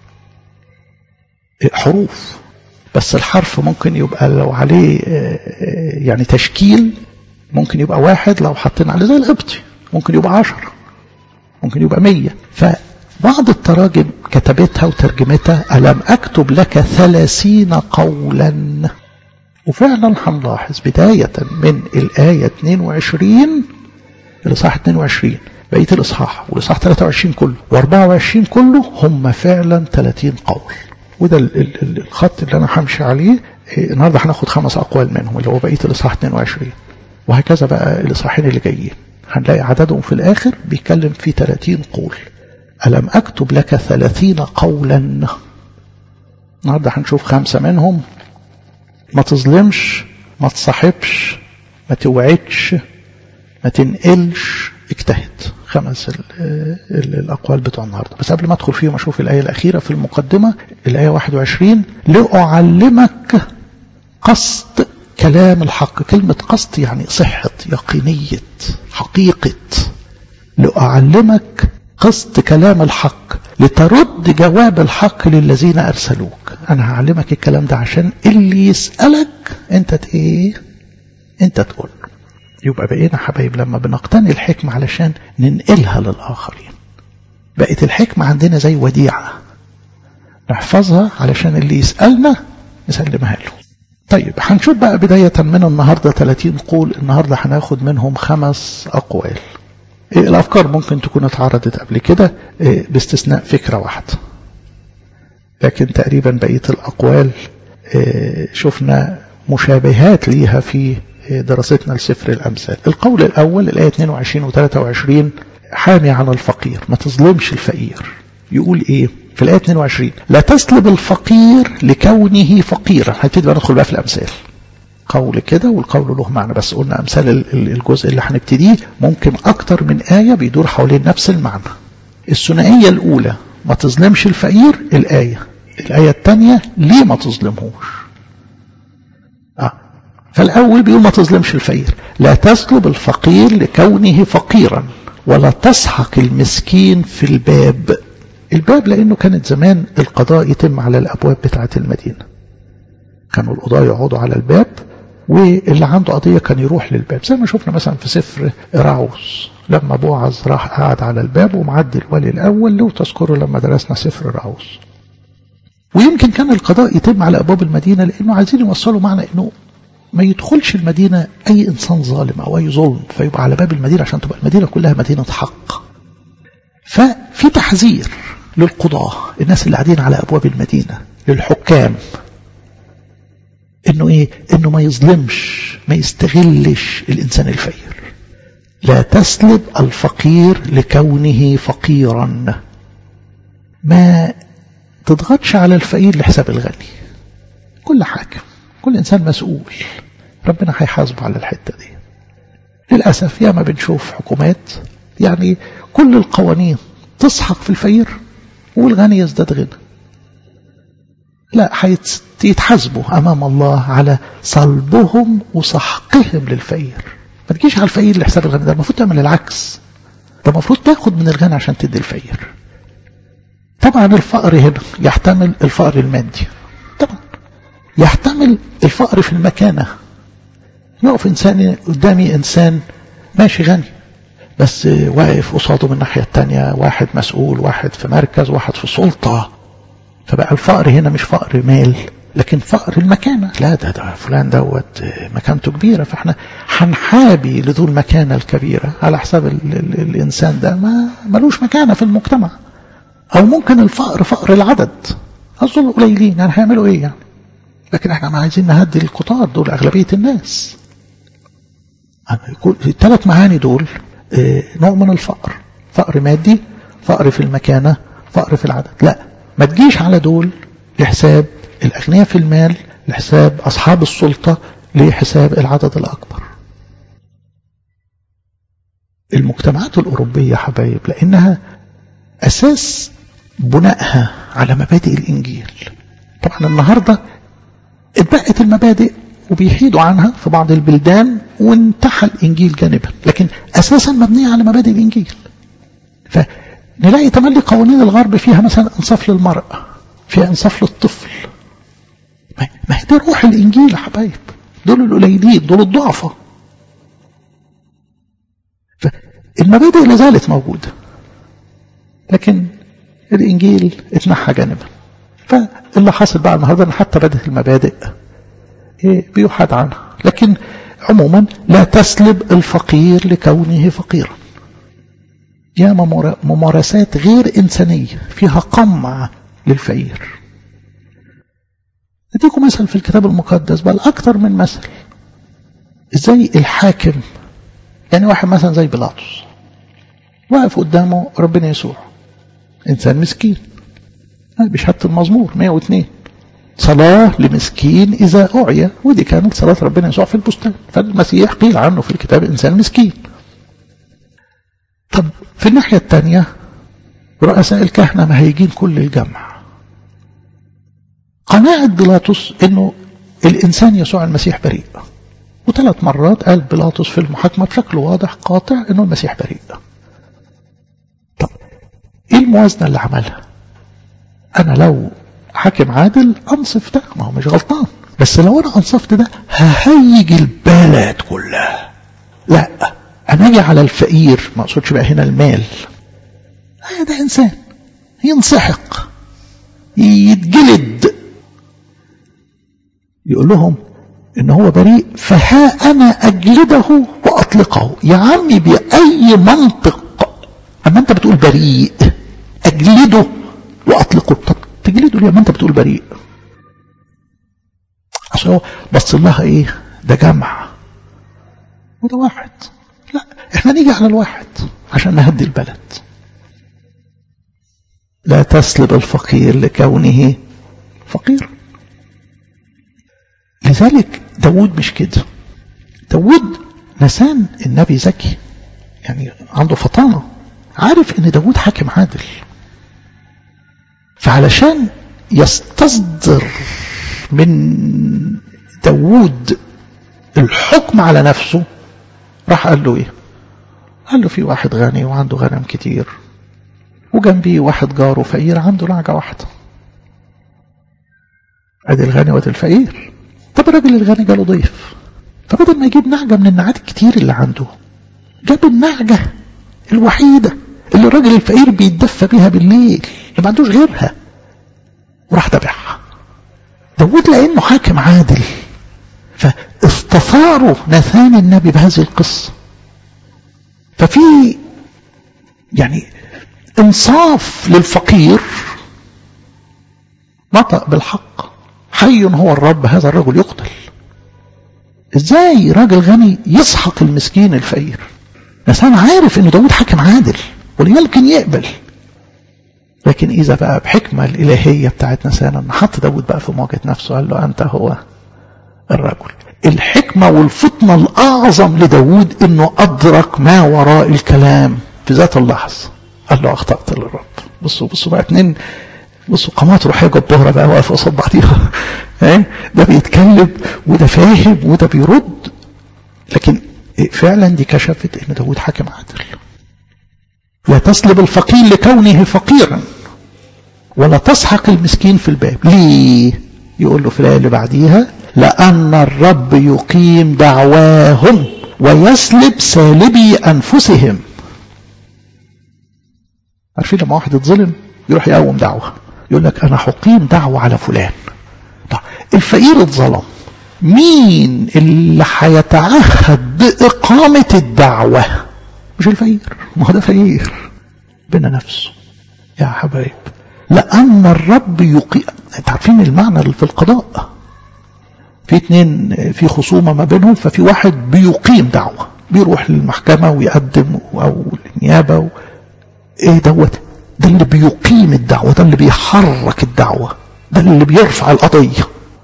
Speaker 1: حروف بس الحرف ممكن يبقى لو عليه يعني تشكيل ممكن يبقى واحد لو حطينا عليه زي القبطي ممكن يبقى عشر ممكن يبقى مية فبعض التراجم كتبتها وترجمتها ألم أكتب لك ثلاثين قولا وفعلا هنلاحظ بداية من الآية 22 الإصحاح 22 بقية الإصحاح والإصحاح 23 كله و24 كله هم فعلا 30 قول وده الخط اللي أنا همشي عليه النهارده هناخد خمس أقوال منهم اللي هو بقية الإصحاح 22 وهكذا بقى الإصحاحين اللي جايين هنلاقي عددهم في الآخر بيتكلم في 30 قول ألم أكتب لك 30 قولا النهارده هنشوف خمسة منهم ما تظلمش ما تصاحبش ما توعدش ما تنقلش اجتهد خمس ال ال الأقوال بتوع النهاردة بس قبل ما أدخل فيهم أشوف الآية الأخيرة في المقدمة الآية 21 لأعلمك قصد كلام الحق كلمة قصد يعني صحة يقينية حقيقة لأعلمك قصد كلام الحق لترد جواب الحق للذين أرسلوك أنا هعلمك الكلام ده عشان اللي يسألك أنت إيه أنت تقول يبقى بقينا حبايب لما بنقتني الحكمة علشان ننقلها للآخرين بقت الحكمة عندنا زي وديعة نحفظها علشان اللي يسألنا نسلمها له طيب هنشوف بقى بداية من النهاردة 30 قول النهاردة هناخد منهم خمس أقوال إيه الأفكار ممكن تكون اتعرضت قبل كده إيه باستثناء فكرة واحدة لكن تقريبا بقية الأقوال إيه شفنا مشابهات ليها في دراستنا لسفر الأمثال القول الأول الآية 22 و 23 حامي عن الفقير ما تظلمش الفقير يقول إيه في الآية 22 لا تسلب الفقير لكونه فقيرا هنبتدي بقى ندخل بقى في الأمثال قول كده والقول له معنى بس قلنا أمثال الجزء اللي هنبتديه ممكن أكتر من آية بيدور حوالين نفس المعنى الثنائية الأولى ما تظلمش الفقير الآية الآية الثانية ليه ما تظلمهوش آه. فالأول بيقول ما تظلمش الفقير لا تسلب الفقير لكونه فقيرا ولا تسحق المسكين في الباب الباب لأنه كانت زمان القضاء يتم على الأبواب بتاعة المدينة كانوا القضاة يقعدوا على الباب واللي عنده قضية كان يروح للباب زي ما شفنا مثلا في سفر راعوس لما بوعز راح قاعد على الباب ومعدي الولي الأول لو تذكروا لما درسنا سفر راعوس ويمكن كان القضاء يتم على أبواب المدينة لأنه عايزين يوصلوا معنى أنه ما يدخلش المدينة أي إنسان ظالم أو أي ظلم فيبقى على باب المدينة عشان تبقى المدينة كلها مدينة حق ففي تحذير للقضاة الناس اللي قاعدين على أبواب المدينة للحكام انه ايه انه ما يظلمش ما يستغلش الانسان الفقير لا تسلب الفقير لكونه فقيرا ما تضغطش على الفقير لحساب الغني كل حاجة كل انسان مسؤول ربنا هيحاسبه على الحتة دي للأسف ياما بنشوف حكومات يعني كل القوانين تسحق في الفقير والغني يزداد غنى لا هيتحاسبوا أمام الله على صلبهم وسحقهم للفقير ما تجيش على الفقير لحساب الغني ده المفروض تعمل العكس ده المفروض تاخد من الغني عشان تدي الفقير طبعا الفقر هنا يحتمل الفقر المادي طبعا يحتمل الفقر في المكانة يقف إنسان قدامي إنسان ماشي غني بس واقف قصاده من الناحية التانية واحد مسؤول واحد في مركز واحد في سلطة فبقى الفقر هنا مش فقر مال لكن فقر المكانة لا ده ده فلان دوت مكانته كبيرة فاحنا هنحابي لذو المكانة الكبيرة على حساب ال ال الإنسان ده ما ملوش مكانة في المجتمع أو ممكن الفقر فقر العدد أصل قليلين يعني هيعملوا إيه يعني لكن احنا ما عايزين نهدي القطار دول أغلبية الناس الثلاث معاني دول نوع من الفقر فقر مادي فقر في المكانة فقر في العدد لا ما تجيش على دول لحساب الأغنياء في المال لحساب أصحاب السلطة لحساب العدد الأكبر المجتمعات الأوروبية حبايب لأنها أساس بنائها على مبادئ الإنجيل طبعا النهاردة اتبقت المبادئ وبيحيدوا عنها في بعض البلدان وانتحى الإنجيل جانبا لكن أساسا مبنية على مبادئ الإنجيل فنلاقي تملي قوانين الغرب فيها مثلا انصاف للمرأة فيها انصاف للطفل ما هي دي روح الإنجيل يا حبايب دول القليلين دول الضعفاء فالمبادئ لا زالت موجودة لكن الإنجيل اتنحى جانبا فاللي حاصل بقى النهارده ان حتى بدت المبادئ إيه بيحاد عنها لكن عموما لا تسلب الفقير لكونه فقيرا يا ممارسات غير إنسانية فيها قمع للفقير أديكم مثل في الكتاب المقدس بل أكثر من مثل إزاي الحاكم يعني واحد مثلا زي بيلاطس واقف قدامه ربنا يسوع إنسان مسكين بشهادة المزمور 102 صلاة لمسكين إذا أعيا ودي كانت صلاة ربنا يسوع في البستان فالمسيح قيل عنه في الكتاب إنسان مسكين طب في الناحية الثانية رؤساء الكهنة مهيجين كل الجمع قناعة بيلاطس انه الانسان يسوع المسيح بريء وثلاث مرات قال بيلاطس في المحاكمة بشكل واضح قاطع انه المسيح بريء طب ايه الموازنة اللي عملها انا لو حاكم عادل انصف ده ما هو مش غلطان بس لو انا انصفت ده ههيج البلد كلها لا انا اجي على الفقير ما اقصدش بقى هنا المال ده انسان ينسحق يتجلد يقول لهم ان هو بريء فها انا اجلده واطلقه يا عمي باي منطق اما انت بتقول بريء اجلده واطلقه طب تجلده ليه ما انت بتقول بريء عشان هو بص لها ايه ده جمع وده واحد لا احنا نيجي على الواحد عشان نهدي البلد لا تسلب الفقير لكونه فقير لذلك داود مش كده داود نسان النبي ذكي يعني عنده فطانة عارف ان داود حاكم عادل فعلشان يستصدر من داود الحكم على نفسه راح قال له ايه قال له في واحد غني وعنده غنم كتير وجنبيه واحد جاره فقير عنده نعجة واحدة ادي الغني وادي الفقير طب الراجل الغني جاله ضيف فبدل ما يجيب نعجة من النعات الكتير اللي عنده جاب النعجة الوحيدة اللي الراجل الفقير بيتدفى بيها بالليل اللي ما عندوش غيرها وراح ذبحها داود لأنه حاكم عادل فاستثاروا ناثان النبي بهذه القصة ففي يعني انصاف للفقير نطق بالحق حي هو الرب هذا الرجل يقتل ازاي راجل غني يسحق المسكين الفقير ناثان عارف ان داود حاكم عادل ولا يمكن يقبل لكن إذا بقى بحكمة الإلهية بتاعت نسان أن حط داود بقى في مواجهة نفسه قال له أنت هو الرجل الحكمة والفطنة الأعظم لداود أنه أدرك ما وراء الكلام في ذات اللحظة قال له أخطأت للرب بصوا بصوا بقى اتنين بصوا قامات روحية جبارة بقى واقفة قصاد بعضيها ده بيتكلم وده فاهم وده بيرد لكن فعلا دي كشفت ان داود حاكم عادل لا تسلب الفقير لكونه فقيرا ولا تسحق المسكين في الباب ليه يقول له في الآية اللي بعديها لأن الرب يقيم دعواهم ويسلب سالبي أنفسهم عارفين لما واحد يتظلم يروح يقوم دعوة يقول لك أنا هقيم دعوة على فلان طيب الفقير اتظلم مين اللي هيتعهد بإقامة الدعوة مش الفقير ما هو ده فقير بنا نفسه يا حبايب لأن الرب يقيم انت عارفين المعنى اللي في القضاء في اتنين في خصومة ما بينهم ففي واحد بيقيم دعوة بيروح للمحكمة ويقدم أو النيابة و... ايه دوت ده اللي بيقيم الدعوة ده اللي بيحرك الدعوة ده اللي بيرفع القضية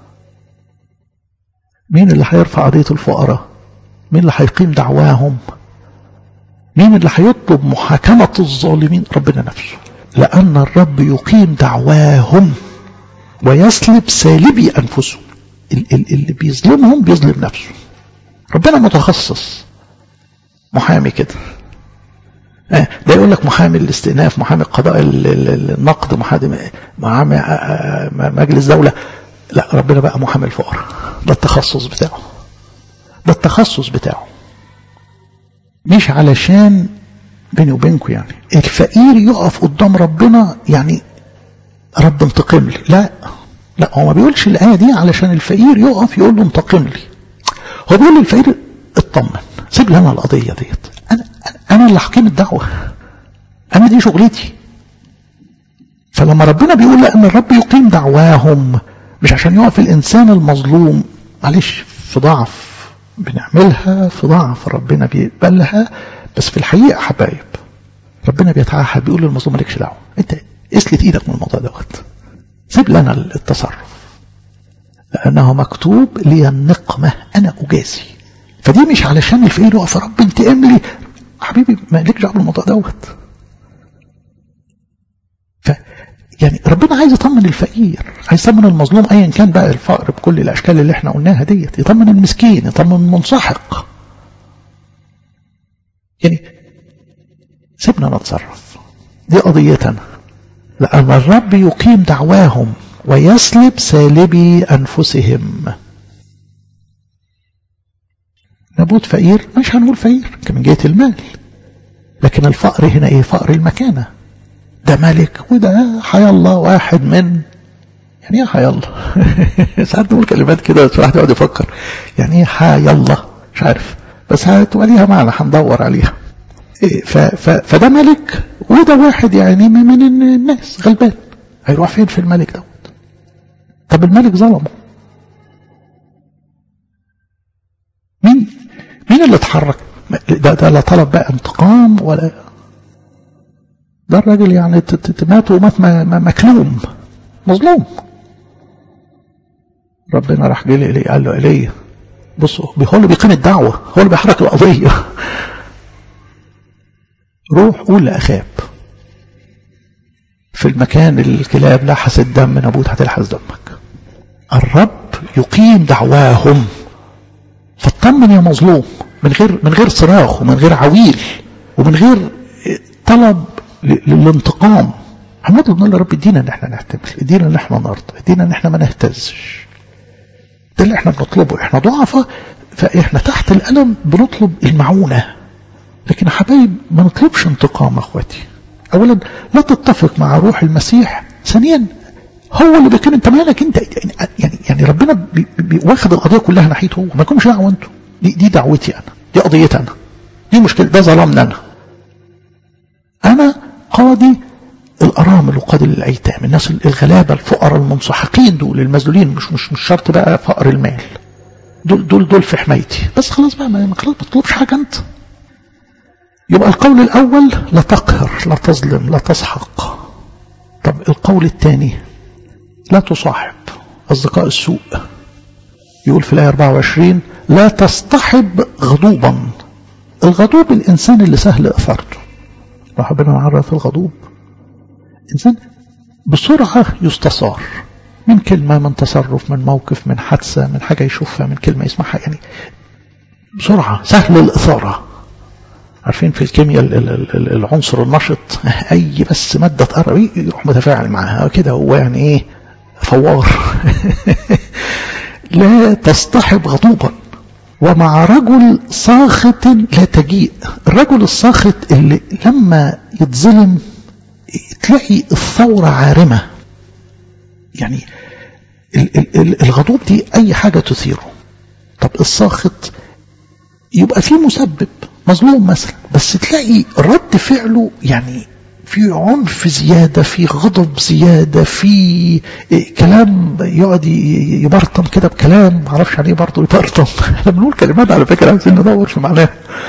Speaker 1: مين اللي هيرفع قضية الفقراء مين اللي هيقيم دعواهم مين اللي هيطلب محاكمة الظالمين ربنا نفسه لأن الرب يقيم دعواهم ويسلب سالبي أنفسهم اللي بيظلمهم بيظلم نفسه ربنا متخصص محامي كده ده يقول لك محامي الاستئناف محامي القضاء النقد محامي محامي مجلس دولة لا ربنا بقى محامي الفقراء ده التخصص بتاعه ده التخصص بتاعه مش علشان بيني وبينكم يعني الفقير يقف قدام ربنا يعني رب انتقم لي لا لا هو ما بيقولش الآية دي علشان الفقير يقف يقول له انتقم لي هو بيقول للفقير اطمن سيب لي انا القضية ديت انا انا اللي حكيم الدعوة انا دي شغلتي فلما ربنا بيقول لأن الرب يقيم دعواهم مش عشان يقف الإنسان المظلوم معلش في ضعف بنعملها في ضعف ربنا بيقبلها بس في الحقيقة حبايب ربنا بيتعهد بيقول للمظلوم مالكش دعوة انت اسلت ايدك من الموضوع دوت سيب لنا التصرف لأنه مكتوب لي النقمة أنا أجازي فدي مش علشان الفقير يقف رب انتقم لي حبيبي ما لكش دعوه بالموضوع دوت ف يعني ربنا عايز يطمن الفقير عايز يطمن المظلوم ايا كان بقى الفقر بكل الاشكال اللي احنا قلناها ديت يطمن المسكين يطمن المنسحق يعني سيبنا نتصرف دي قضيتنا لأن الرب يقيم دعواهم ويسلب سالبي أنفسهم نبوت فقير مش هنقول فقير من جهة المال لكن الفقر هنا ايه فقر المكانة ده ملك وده حي الله واحد من يعني ايه حي الله ساعات نقول كلمات كده واحد يقعد يفكر يعني ايه حي الله مش عارف بس هتبقى ليها معنى هندور عليها ف ف فده ملك وده واحد يعني من الناس غلبان هيروح فين في الملك دوت طب الملك ظلمه مين مين اللي اتحرك ده, ده لا طلب بقى انتقام ولا ده الراجل يعني مات ومات مكلوم مظلوم ربنا راح جه لي قال له ايليا بصوا هو اللي بيقيم الدعوه هو اللي بيحرك القضيه روح قول لأخاب في المكان اللي الكلاب لحست دم نابوت هتلحس دمك الرب يقيم دعواهم فاطمن يا مظلوم من غير من غير صراخ ومن غير عويل ومن غير طلب للانتقام هنطلب نقول يا رب ادينا ان احنا نحتمل ادينا ان احنا نرضى ادينا ان احنا ما نهتزش ده اللي احنا بنطلبه احنا ضعفة فاحنا تحت الالم بنطلب المعونه لكن يا حبايب ما نطلبش انتقام اخواتي اولا لا تتفق مع روح المسيح ثانيا هو اللي بيكلم انت مالك انت يعني يعني ربنا بي بي واخد القضيه كلها ناحيته هو ما يكونش دعوه انتوا دي, دي دعوتي انا دي قضيتي انا دي مشكله ده ظلمنا انا انا قاضي الارامل وقاضي الايتام الناس الغلابه الفقراء المنسحقين دول المذلولين مش مش مش شرط بقى فقر المال دول دول دول في حمايتي بس خلاص بقى ما خلاص ما تطلبش حاجه انت يبقى القول الاول لا تقهر لا تظلم لا تسحق طب القول الثاني لا تصاحب اصدقاء السوء يقول في الايه 24 لا تصطحب غضوبا الغضوب الانسان اللي سهل اثارته لو حبينا نعرف الغضوب انسان بسرعه يستثار من كلمة من تصرف من موقف من حادثة من حاجة يشوفها من كلمة يسمعها يعني بسرعة سهل الإثارة عارفين في الكيمياء العنصر النشط أي بس مادة تقرب يروح متفاعل معاها كده هو يعني إيه فوار لا تصطحب غضوبا ومع رجل ساخط لا تجيء الرجل الساخط اللي لما يتظلم تلاقي الثورة عارمة يعني الغضوب دي أي حاجة تثيره طب الساخط يبقى في مسبب مظلوم مثلا بس تلاقي رد فعله يعني في عنف زيادة في غضب زيادة في كلام يقعد يبرطم كده بكلام معرفش يعني ايه برضه يبرطم احنا بنقول كلمات على فكرة عايزين ندور في معناها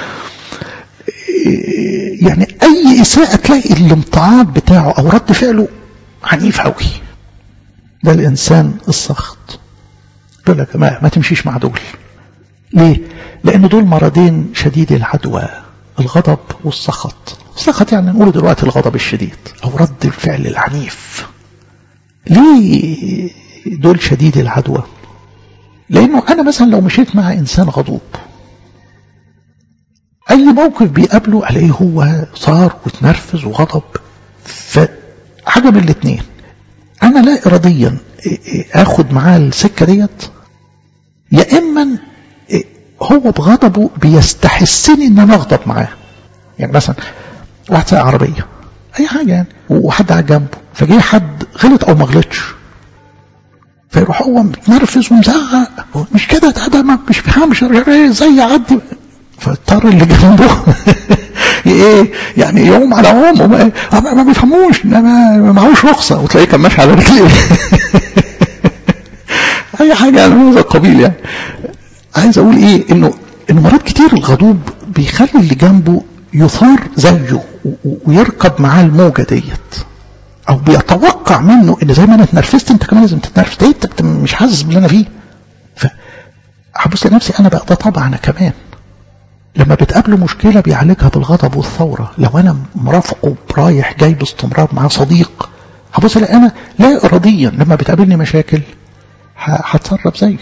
Speaker 1: يعني اي اساءة تلاقي الامتعاض بتاعه او رد فعله عنيف قوي ده الانسان السخط يقول لك ما, ما تمشيش مع دول ليه لان دول مرضين شديد العدوى الغضب والسخط السخط يعني نقول دلوقتي الغضب الشديد او رد الفعل العنيف ليه دول شديد العدوى لانه انا مثلا لو مشيت مع انسان غضوب اي موقف بيقابله الاقيه هو صار وتنرفز وغضب فحاجه من الاثنين انا لا اراديا اخد معاه السكه ديت يا اما هو بغضبه بيستحسني ان انا اغضب معاه يعني مثلا واحد سايق عربيه اي حاجه يعني وحد قاعد جنبه فجه حد غلط او ما غلطش فيروح هو متنرفز ومزعق مش كده ده ما مش فاهمش ازاي يعدي فاضطر اللي جنبه ايه يعني يوم على يوم ما, ما بيفهموش ما معهوش رخصه وتلاقيه كان ماشي على رجليه اي حاجه يعني من هذا القبيل يعني عايز اقول ايه انه انه مرات كتير الغضوب بيخلي اللي جنبه يثار زيه ويركب معاه الموجه ديت او بيتوقع منه ان زي ما انا اتنرفزت انت كمان لازم تتنرفز ايه انت مش حاسس باللي انا فيه فهبص لنفسي انا بقى ده طبع انا كمان لما بتقابله مشكله بيعالجها بالغضب والثوره لو انا مرافقه رايح جاي باستمرار مع صديق هبص انا لا اراديا لما بتقابلني مشاكل هتصرف زيه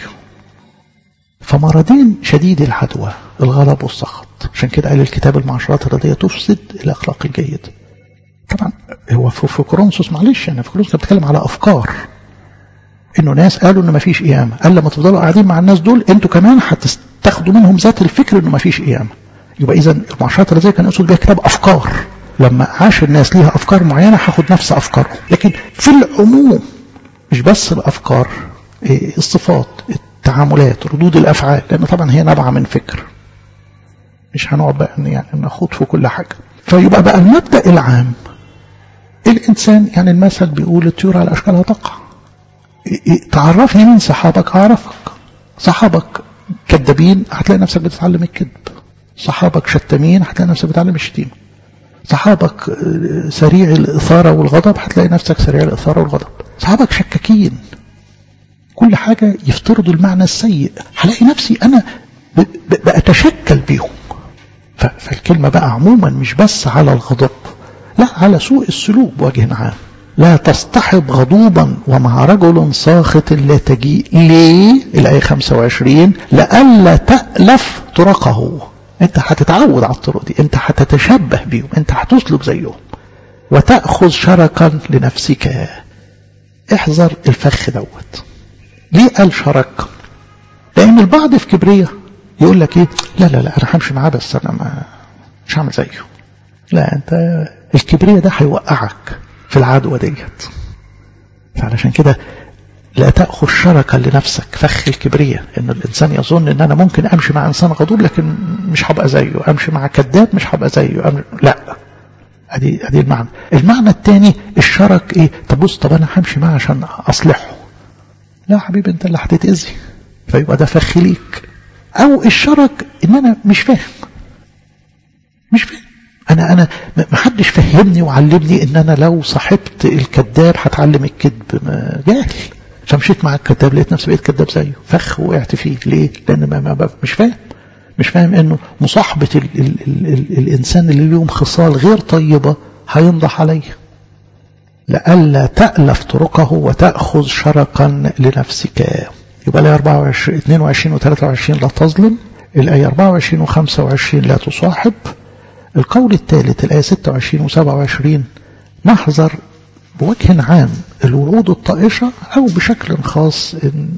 Speaker 1: فمرضين شديد العدوى الغضب والسخط عشان كده قال الكتاب المعاشرات الردية تفسد الأخلاق الجيدة طبعا هو في كورنثوس معلش أنا في كورنثوس كان بيتكلم على أفكار إنه ناس قالوا إن مفيش قيامة قال لما تفضلوا قاعدين مع الناس دول أنتوا كمان هتاخدوا منهم ذات الفكر إنه مفيش قيامة يبقى إذا المعاشرات الردية كان يقصد بيها كتاب أفكار لما عاش الناس ليها أفكار معينة هاخد نفس أفكارهم لكن في العموم مش بس الأفكار الصفات التعاملات ردود الافعال لان طبعا هي نابعه من فكر مش هنقعد بقى يعني نخوض في كل حاجه فيبقى بقى المبدا العام الانسان يعني المثل بيقول الطيور على اشكالها تقع تعرفني مين صحابك اعرفك صحابك كذابين هتلاقي نفسك بتتعلم الكذب صحابك شتامين هتلاقي نفسك بتتعلم الشتيمه صحابك سريع الاثاره والغضب هتلاقي نفسك سريع الاثاره والغضب صحابك شكاكين كل حاجة يفترضوا المعنى السيء هلاقي نفسي أنا بأتشكل بيهم فالكلمة بقى عموما مش بس على الغضب لا على سوء السلوك بوجه عام لا تصطحب غضوبا ومع رجل ساخط لا تجيء ليه الآية 25 لألا تألف طرقه انت هتتعود على الطرق دي انت هتتشبه بيهم انت هتسلك زيهم وتأخذ شركا لنفسك احذر الفخ دوت ليه قال شرك لان البعض في كبرية يقول لك ايه لا لا لا انا همشي معاه بس انا ما مش هعمل زيه لا انت الكبرية ده هيوقعك في العدوى ديت فعلشان كده لا تأخذ شركا لنفسك فخ الكبرياء ان الانسان يظن ان انا ممكن امشي مع انسان غدور لكن مش هبقى زيه امشي مع كذاب مش هبقى زيه أمشي... لا ادي ادي المعنى المعنى الثاني الشرك ايه طب بص طب انا همشي معاه عشان اصلحه لا حبيبي انت اللي هتتاذي فيبقى ده فخ ليك او الشرك ان انا مش فاهم مش فاهم انا انا ما حدش فهمني وعلمني ان انا لو صاحبت الكذاب هتعلم الكذب جاهل فمشيت مع الكذاب لقيت نفسي بقيت كذاب زيه فخ وقعت فيه ليه لان ما, ما مش فاهم مش فاهم انه مصاحبة ال ال ال ال الانسان اللي ليهم خصال غير طيبة هينضح عليه لئلا تألف طرقه وتأخذ شرقا لنفسك يبقى الآية 24 22 و 23 لا تظلم الآية 24 و 25 لا تصاحب القول الثالث الآية 26 و 27 نحذر بوجه عام الوعود الطائشة أو بشكل خاص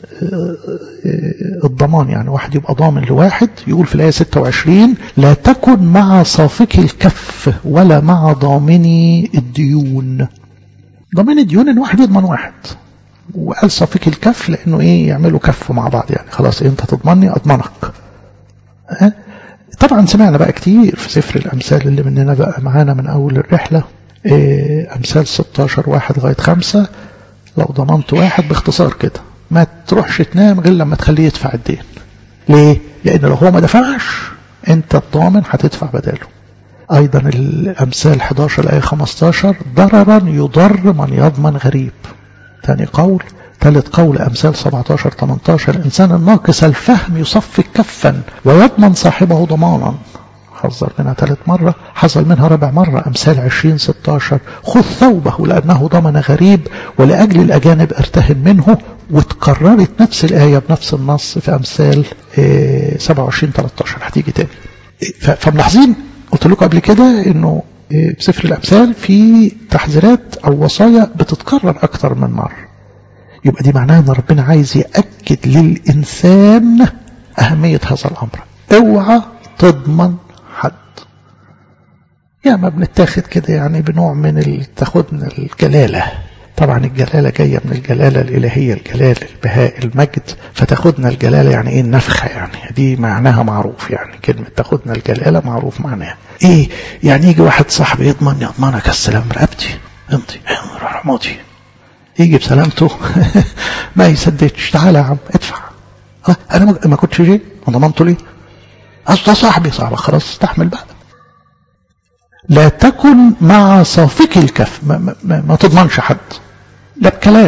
Speaker 1: الضمان يعني واحد يبقى ضامن لواحد يقول في الآية 26 لا تكن مع صافك الكف ولا مع ضامني الديون ضامن الديون ان واحد يضمن واحد وقال صافك الكف لانه ايه يعملوا كف مع بعض يعني خلاص إيه انت تضمني اضمنك أه؟ طبعا سمعنا بقى كتير في سفر الامثال اللي مننا بقى معانا من اول الرحله إيه امثال 16 واحد لغايه خمسة لو ضمنت واحد باختصار كده ما تروحش تنام غير لما تخليه يدفع الدين ليه؟ لان لو هو ما دفعش انت الضامن هتدفع بداله ايضا الامثال 11 الايه 15 ضررا يضر من يضمن غريب ثاني قول ثالث قول أمثال 17 18 الإنسان الناقص الفهم يصفي كفا ويضمن صاحبه ضمانا حذر منها ثالث مرة حصل منها رابع مرة أمثال 20 16 خذ ثوبه لأنه ضمن غريب ولأجل الأجانب ارتهن منه وتكررت نفس الآية بنفس النص في أمثال 27 13 هتيجي تاني فملاحظين قلت لكم قبل كده انه في سفر الامثال في تحذيرات او وصايا بتتكرر اكتر من مره يبقى دي معناها ان ربنا عايز ياكد للانسان اهميه هذا الامر اوعى تضمن حد يا ما بنتاخد كده يعني بنوع من تاخدنا الجلاله طبعا الجلاله جايه من الجلاله الالهيه الجلال البهاء المجد فتاخدنا الجلاله يعني ايه النفخه يعني دي معناها معروف يعني كلمه تاخدنا الجلاله معروف معناها ايه يعني يجي واحد صاحبي يضمن يضمنك السلام رقبتي امضي روح موتي يجي بسلامته ما يسددش تعالى يا عم ادفع ها انا ما كنتش جاي ما ضمنته ليه اصل صاحبي صاحبك خلاص استحمل بقى لا تكن مع صافك الكف ما, ما, ما تضمنش حد لا بكلام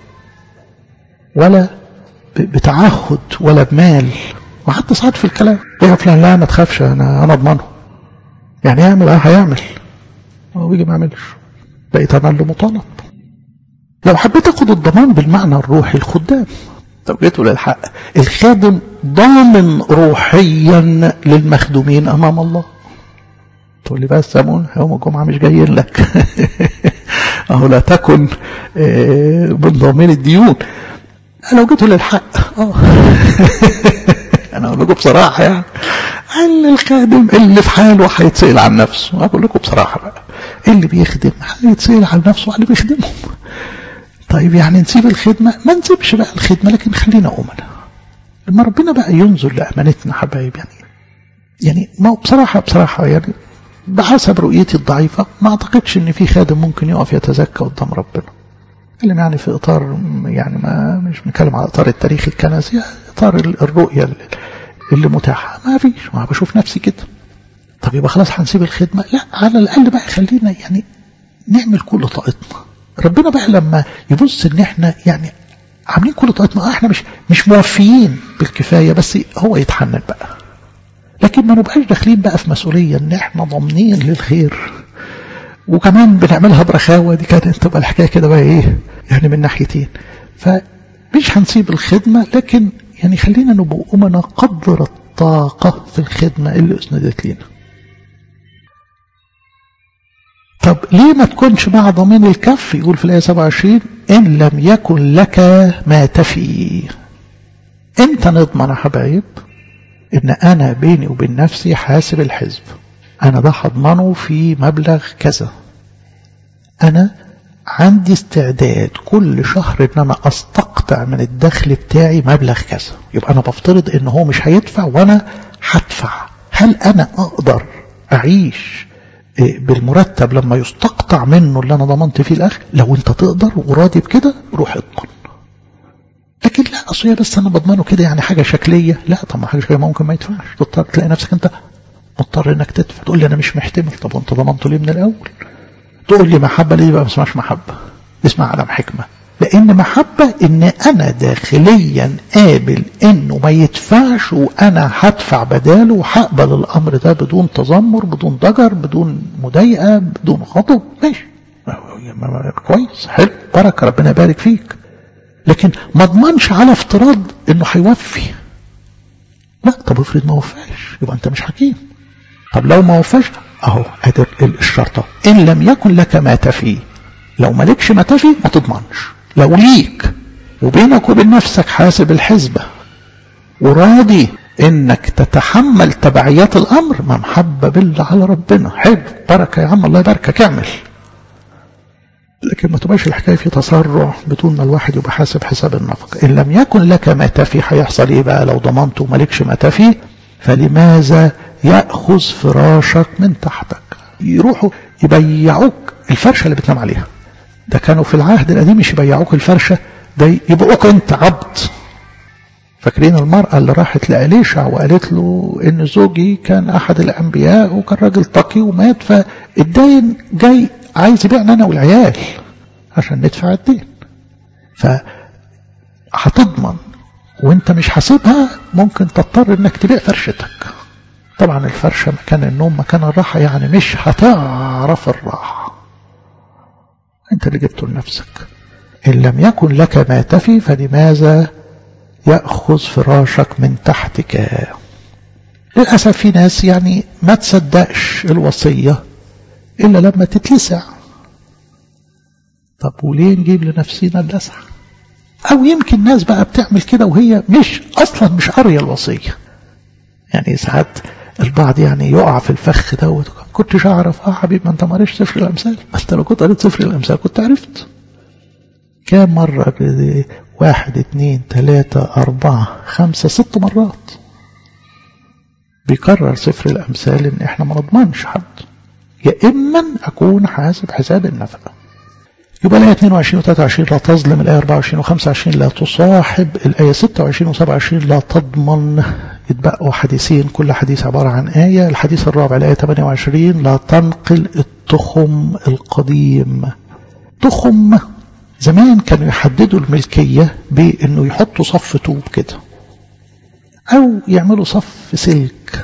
Speaker 1: ولا بتعهد ولا بمال وحتى ساعات في الكلام يا فلان لا ما تخافش انا انا اضمنه يعني يعمل اه هيعمل هو بيجي ما يعملش بقيت انا اللي مطالب لو حبيت اخد الضمان بالمعنى الروحي الخدام طب جيتوا للحق الخادم ضامن روحيا للمخدومين امام الله تقول لي بس يا مون يوم الجمعه مش جايين لك اهو لا تكن من ضامن الديون لو جيتوا للحق اه انا اقول لكم بصراحه يعني قال الخادم اللي في حاله هيتسال عن نفسه اقول لكم بصراحه بقى اللي بيخدم هيتسال عن نفسه وعن اللي بيخدمهم طيب يعني نسيب الخدمة ما نسيبش بقى الخدمة لكن خلينا أمنا لما ربنا بقى ينظر لأمانتنا حبايب يعني يعني ما بصراحة بصراحة يعني بحسب رؤيتي الضعيفة ما أعتقدش إن في خادم ممكن يقف يتزكى قدام ربنا اتكلم يعني في إطار يعني ما مش بنتكلم على إطار التاريخ الكنسي إطار الرؤية اللي متاحة ما فيش ما بشوف نفسي كده طب يبقى خلاص هنسيب الخدمة لا على الأقل بقى خلينا يعني نعمل كل طاقتنا ربنا بقى لما يبص ان احنا يعني عاملين كل طاقتنا احنا مش مش موفيين بالكفايه بس هو يتحنن بقى لكن ما نبقاش داخلين بقى في مسؤوليه ان احنا ضامنين للخير وكمان بنعملها برخاوه دي كانت تبقى الحكايه كده بقى ايه يعني من ناحيتين فمش هنسيب الخدمه لكن يعني خلينا نبقى امنا قدر الطاقه في الخدمه اللي اسندت لنا طب ليه ما تكونش مع ضمين الكف يقول في الآية 27 إن لم يكن لك ما تفي امتى نضمن يا حبايب إن أنا بيني وبين نفسي حاسب الحزب أنا ده هضمنه في مبلغ كذا أنا عندي استعداد كل شهر ان انا استقطع من الدخل بتاعي مبلغ كذا يبقى انا بفترض ان هو مش هيدفع وانا هدفع هل انا اقدر اعيش بالمرتب لما يستقطع منه اللي انا ضمنت فيه الاخر لو انت تقدر وراضي بكده روح اضمن لكن لا اصل بس انا بضمنه كده يعني حاجه شكليه لا طب ما حاجه شكليه ممكن ما يدفعش تضطر تلاقي نفسك انت مضطر انك تدفع تقول لي انا مش محتمل طب وانت ضمنته ليه من الاول تقول لي محبه ليه بقى ما اسمهاش محبه اسمها عدم حكمه لان محبه ان انا داخليا قابل انه ما يدفعش وانا هدفع بداله وهقبل الامر ده بدون تذمر بدون ضجر بدون مضايقه بدون غضب ماشي كويس حلو بركه ربنا يبارك فيك لكن ما اضمنش على افتراض انه هيوفي لا طب افرض ما وفاش يبقى انت مش حكيم طب لو ما وفاش اهو ادي الشرطه ان لم يكن لك ما تفي لو مالكش ما تفي ما تضمنش لو ليك وبينك وبين نفسك حاسب الحسبة وراضي انك تتحمل تبعيات الامر ما محبة بالله على ربنا حلو بركة يا عم الله يباركك اعمل لكن ما تبقاش الحكاية في تسرع بدون ما الواحد يبقى حاسب حساب النفقة إن لم يكن لك ما تفي هيحصل إيه بقى لو ضمنت ومالكش ما تفي فلماذا يأخذ فراشك من تحتك يروحوا يبيعوك الفرشة اللي بتنام عليها ده كانوا في العهد القديم مش يبيعوك الفرشة ده يبقوك انت عبد فاكرين المرأة اللي راحت لأليشع وقالت له إن زوجي كان أحد الأنبياء وكان راجل تقي ومات فالدين جاي عايز يبيعنا أنا والعيال عشان ندفع الدين فهتضمن وانت مش حاسبها ممكن تضطر انك تبيع فرشتك طبعا الفرشة مكان النوم مكان الراحة يعني مش هتعرف الراحة انت اللي جبته لنفسك ان لم يكن لك ما تفي فلماذا يأخذ فراشك من تحتك للأسف في ناس يعني ما تصدقش الوصية إلا لما تتلسع طب وليه نجيب لنفسنا اللسع أو يمكن ناس بقى بتعمل كده وهي مش أصلا مش قارية الوصية يعني ساعات البعض يعني يقع في الفخ ده كنتش أعرف اه حبيبي ما أنت ما قريتش سفر الأمثال ما أنت لو كنت قريت سفر الأمثال كنت عرفت كام مرة واحد اتنين تلاتة أربعة خمسة ست مرات بيكرر سفر الأمثال إن إحنا ما نضمنش حد يا إما أكون حاسب حساب النفقة يبقى الآية 22 و 23 لا تظلم الآية 24 و 25 لا تصاحب الآية 26 و 27 لا تضمن يتبقوا حديثين كل حديث عبارة عن آية الحديث الرابع الآية 28 لا تنقل التخم القديم تخم زمان كانوا يحددوا الملكية بأنه يحطوا صف طوب كده أو يعملوا صف سلك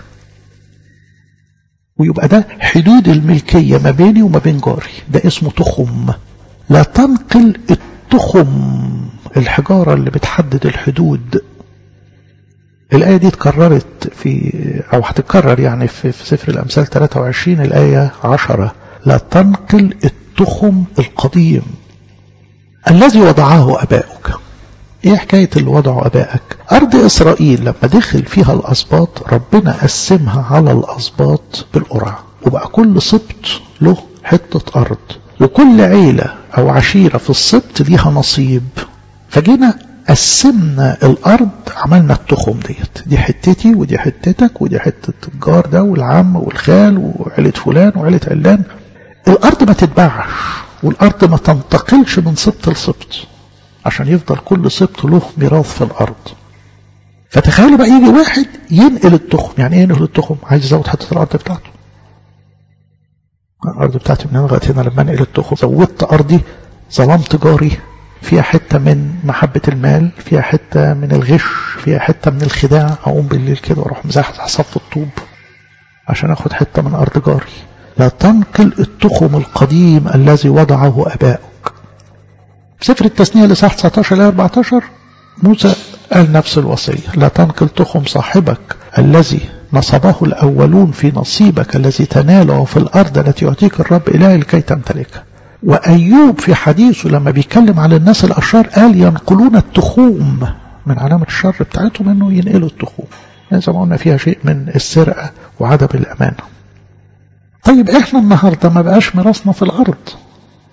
Speaker 1: ويبقى ده حدود الملكية ما بيني وما بين جاري ده اسمه تخم لا تنقل التخم الحجارة اللي بتحدد الحدود الآية دي اتكررت في أو هتتكرر يعني في, في سفر الأمثال 23 الآية 10 لا تنقل التخم القديم الذي وضعه أباؤك ايه حكاية اللي وضعه أبائك أرض إسرائيل لما دخل فيها الأسباط ربنا قسمها على الأسباط بالقرعة وبقى كل سبط له حتة أرض وكل عيلة أو عشيرة في السبط ليها نصيب فجينا قسمنا الأرض عملنا التخم ديت دي حتتي ودي حتتك ودي حتة الجار ده والعم والخال وعيلة فلان وعيلة علان الأرض ما تتباعش والأرض ما تنتقلش من سبط لسبط عشان يفضل كل سبط له ميراث في الأرض فتخيلوا بقى يجي واحد ينقل التخم يعني ايه ينقل التخم عايز يزود حتة الأرض بتاعته الأرض بتاعتي من هنا لغاية هنا لما انقل التخم زودت أرضي ظلمت جاري فيها حتة من محبة المال فيها حتة من الغش فيها حتة من الخداع أقوم بالليل كده وأروح مزحزح صف الطوب عشان أخد حتة من أرض جاري لا تنقل التخم القديم الذي وضعه أباؤك سفر التثنية لصح 19 ل 14 موسى قال نفس الوصية لا تنقل تخم صاحبك الذي نصبه الأولون في نصيبك الذي تناله في الأرض التي يعطيك الرب إلهي لكي تمتلكها وأيوب في حديثه لما بيتكلم على الناس الأشرار قال ينقلون التخوم من علامة الشر بتاعتهم أنه ينقلوا التخوم زي ما قلنا فيها شيء من السرقة وعدم الأمانة طيب احنا النهاردة ما بقاش ميراثنا في الأرض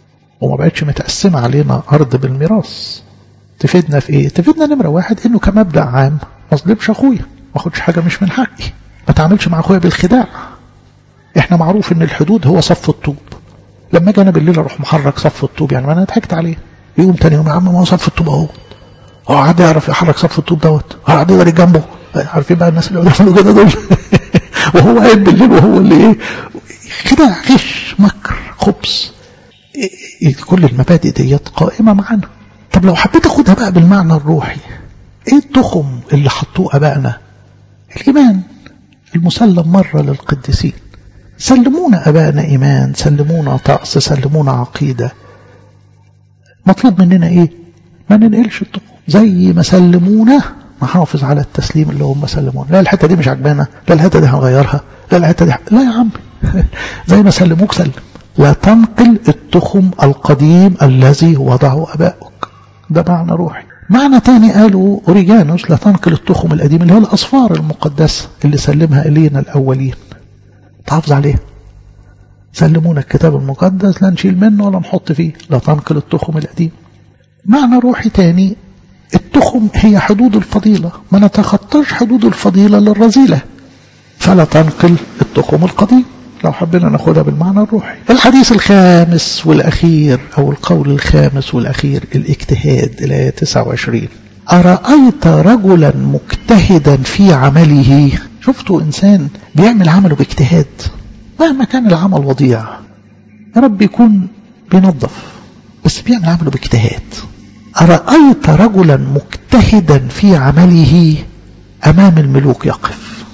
Speaker 1: وما بقتش متقسمة علينا أرض بالميراث تفيدنا في إيه؟ تفيدنا نمرة واحد إنه كمبدأ عام ما أظلمش أخويا ما أخدش حاجة مش من حقي ما تعملش مع أخويا بالخداع إحنا معروف إن الحدود هو صف الطوب لما أجي أنا بالليل أروح محرك صف الطوب يعني ما أنا ضحكت عليه يقوم تاني يوم يا عم ما هو صف الطوب أهو هو قعد يعرف يحرك صف الطوب دوت هو قعد يقدر جنبه عارفين بقى الناس اللي يعملوا كده دول وهو قايم بالليل وهو اللي ايه خداع غش مكر خبز إيه كل المبادئ ديت قائمه معانا طب لو حبيت اخدها بقى بالمعنى الروحي ايه التخم اللي حطوه ابائنا الايمان المسلم مره للقديسين سلمونا ابائنا ايمان سلمونا طقس سلمونا عقيده مطلوب مننا ايه ما ننقلش التخم زي ما سلمونا نحافظ على التسليم اللي هم سلمونا لا الحته دي مش عجبانا لا الحته دي هنغيرها لا الحته دي لا يا عم زي ما سلموك سلم لا تنقل التخم القديم الذي وضعه اباؤك ده معنى روحي معنى تاني قالوا اوريجانوس لا تنقل التخم القديم اللي هي الاصفار المقدسه اللي سلمها الينا الاولين تحافظ عليها سلمونا الكتاب المقدس لا نشيل منه ولا نحط فيه لا تنقل التخم القديم معنى روحي تاني التخم هي حدود الفضيلة ما نتخطاش حدود الفضيلة للرذيلة فلا تنقل التخم القديم لو حبينا ناخدها بالمعنى الروحي الحديث الخامس والأخير أو القول الخامس والأخير الاجتهاد الآية 29 أرأيت رجلا مجتهدا في عمله شفتوا إنسان بيعمل عمله باجتهاد مهما كان العمل وضيع يا رب يكون بينظف بس بيعمل عمله باجتهاد أرأيت رجلا مجتهدا في عمله أمام الملوك يقف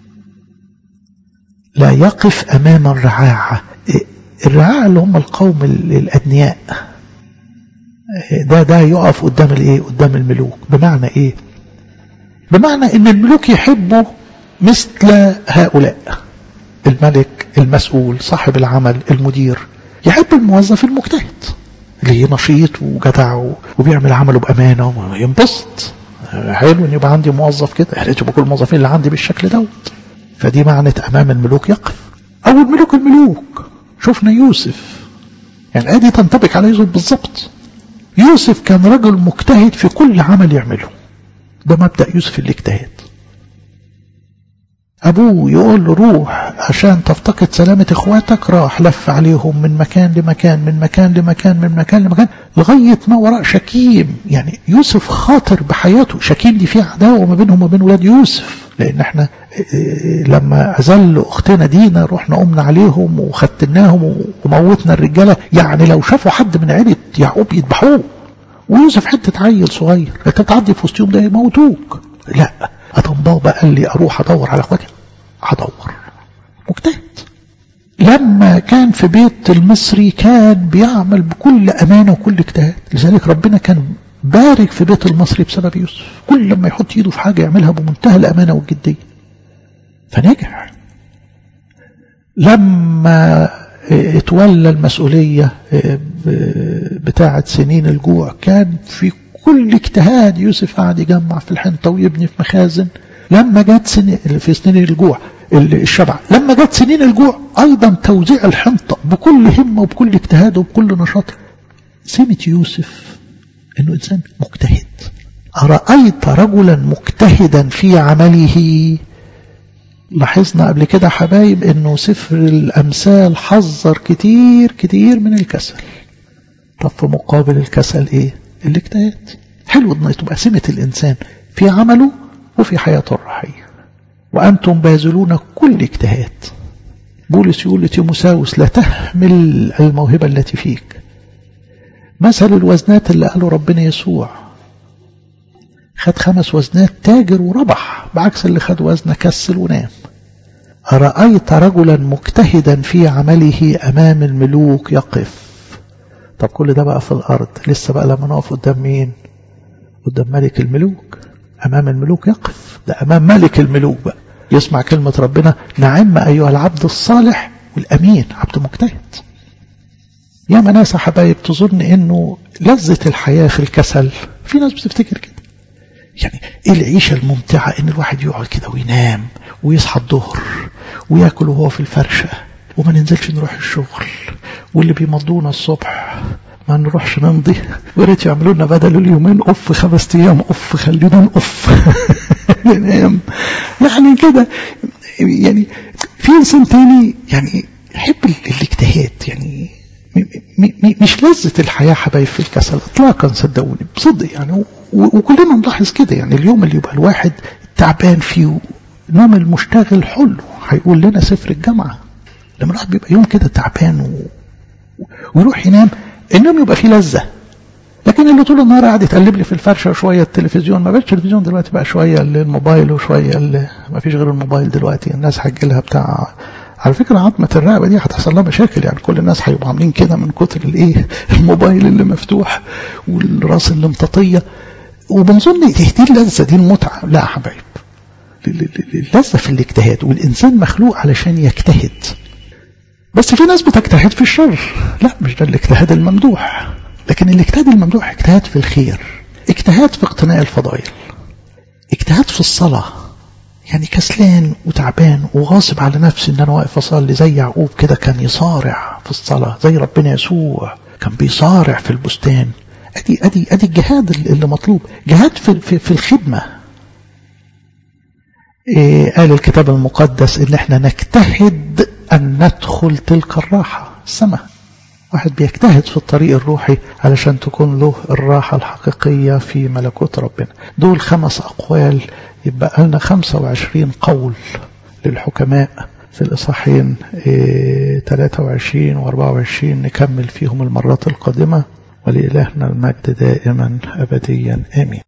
Speaker 1: لا يقف أمام الرعاعة الرعاعة اللي هم القوم الأدنياء ده ده يقف قدام الايه قدام الملوك بمعنى ايه بمعنى ان الملوك يحبوا مثل هؤلاء الملك المسؤول صاحب العمل المدير يحب الموظف المجتهد اللي نشيط وجدع وبيعمل عمله بامانه وينبسط حلو ان يبقى عندي موظف كده يا ريت يبقى كل الموظفين اللي عندي بالشكل دوت فدي معنى امام الملوك يقف او الملوك الملوك شفنا يوسف يعني ادي تنطبق على يوسف بالظبط يوسف كان رجل مجتهد في كل عمل يعمله ده مبدا يوسف الاجتهاد أبوه يقول له روح عشان تفتقد سلامة إخواتك راح لف عليهم من مكان لمكان من مكان لمكان من مكان لمكان لغاية ما وراء شكيم يعني يوسف خاطر بحياته شكيم دي فيها عداوة ما بينهم وبين ولاد يوسف لأن احنا لما أزل أختنا دينا رحنا قمنا عليهم وختناهم وموتنا الرجالة يعني لو شافوا حد من عيلة يعقوب يذبحوه ويوسف حتة عيل صغير انت تعدي في وسط يوم ده يموتوك لا أدم بابا قال لي أروح أدور على أخواتي هدور مجتهد لما كان في بيت المصري كان بيعمل بكل أمانة وكل اجتهاد لذلك ربنا كان بارك في بيت المصري بسبب يوسف كل لما يحط ايده في حاجة يعملها بمنتهى الأمانة والجدية فنجح لما اتولى المسؤولية بتاعة سنين الجوع كان في كل اجتهاد يوسف قاعد يجمع في الحنطة ويبني في مخازن لما جت سنين في سنين الجوع الشبع لما جت سنين الجوع أيضا توزيع الحنطة بكل همة وبكل اجتهاد وبكل نشاط سمة يوسف أنه إنسان مجتهد أرأيت رجلا مجتهدا في عمله لاحظنا قبل كده حبايب أنه سفر الأمثال حذر كتير كتير من الكسل طب في مقابل الكسل إيه الاجتهاد حلو ان تبقى سمة الإنسان في عمله وفي حياته الروحية وأنتم باذلون كل اجتهاد بولس يقول لتيموساوس لا تهمل الموهبة التي فيك مثل الوزنات اللي قاله ربنا يسوع خد خمس وزنات تاجر وربح بعكس اللي خد وزنه كسل ونام أرأيت رجلا مجتهدا في عمله أمام الملوك يقف طب كل ده بقى في الأرض لسه بقى لما نقف قدام مين قدام ملك الملوك أمام الملوك يقف ده أمام ملك الملوك بقى يسمع كلمة ربنا نعم أيها العبد الصالح والأمين عبد مجتهد يا ناس يا حبايب تظن انه لذة الحياة في الكسل في ناس بتفتكر كده يعني ايه العيشة الممتعة ان الواحد يقعد كده وينام ويصحى الظهر وياكل وهو في الفرشة وما ننزلش نروح الشغل واللي بيمضونا الصبح ما نروحش نمضي وريت يعملوا لنا بدل اليومين اوف خمس ايام اوف خلينا نقف ننام يعني كده يعني في انسان تاني يعني يحب الاجتهاد يعني مش لذة الحياة حبايب في الكسل اطلاقا صدقوني بصدق يعني وكلنا نلاحظ كده يعني اليوم اللي يبقى الواحد تعبان فيه نوم المشتغل حلو هيقول لنا سفر الجامعة لما الواحد بيبقى يوم كده تعبان و... ويروح ينام النوم يبقى فيه لذة لكن اللي طول النهار قاعد يتقلب لي في الفرشه شويه التلفزيون ما بقاش التلفزيون دلوقتي بقى شويه الموبايل وشويه ما فيش غير الموبايل دلوقتي الناس هتجي لها بتاع على فكره عظمه الرقبه دي هتحصل لها مشاكل يعني كل الناس هيبقوا عاملين كده من كتر الايه الموبايل اللي مفتوح والراس اللي مطاطيه وبنظن دي اللذه دي المتعه لا يا حبايب اللذه في الاجتهاد والانسان مخلوق علشان يجتهد بس في ناس بتجتهد في الشر لا مش ده الاجتهاد الممدوح لكن الاجتهاد الممدوح اجتهاد في الخير اجتهاد في اقتناء الفضائل اجتهاد في الصلاة يعني كسلان وتعبان وغاصب على نفسي ان انا واقف اصلي زي يعقوب كده كان يصارع في الصلاة زي ربنا يسوع كان بيصارع في البستان ادي ادي ادي الجهاد اللي مطلوب جهاد في في, في الخدمة إيه قال الكتاب المقدس ان احنا نجتهد ان ندخل تلك الراحة السماء واحد بيجتهد في الطريق الروحي علشان تكون له الراحة الحقيقية في ملكوت ربنا دول خمس أقوال يبقى لنا 25 قول للحكماء في الإصحاحين 23 و 24 نكمل فيهم المرات القادمة ولإلهنا المجد دائما أبديا آمين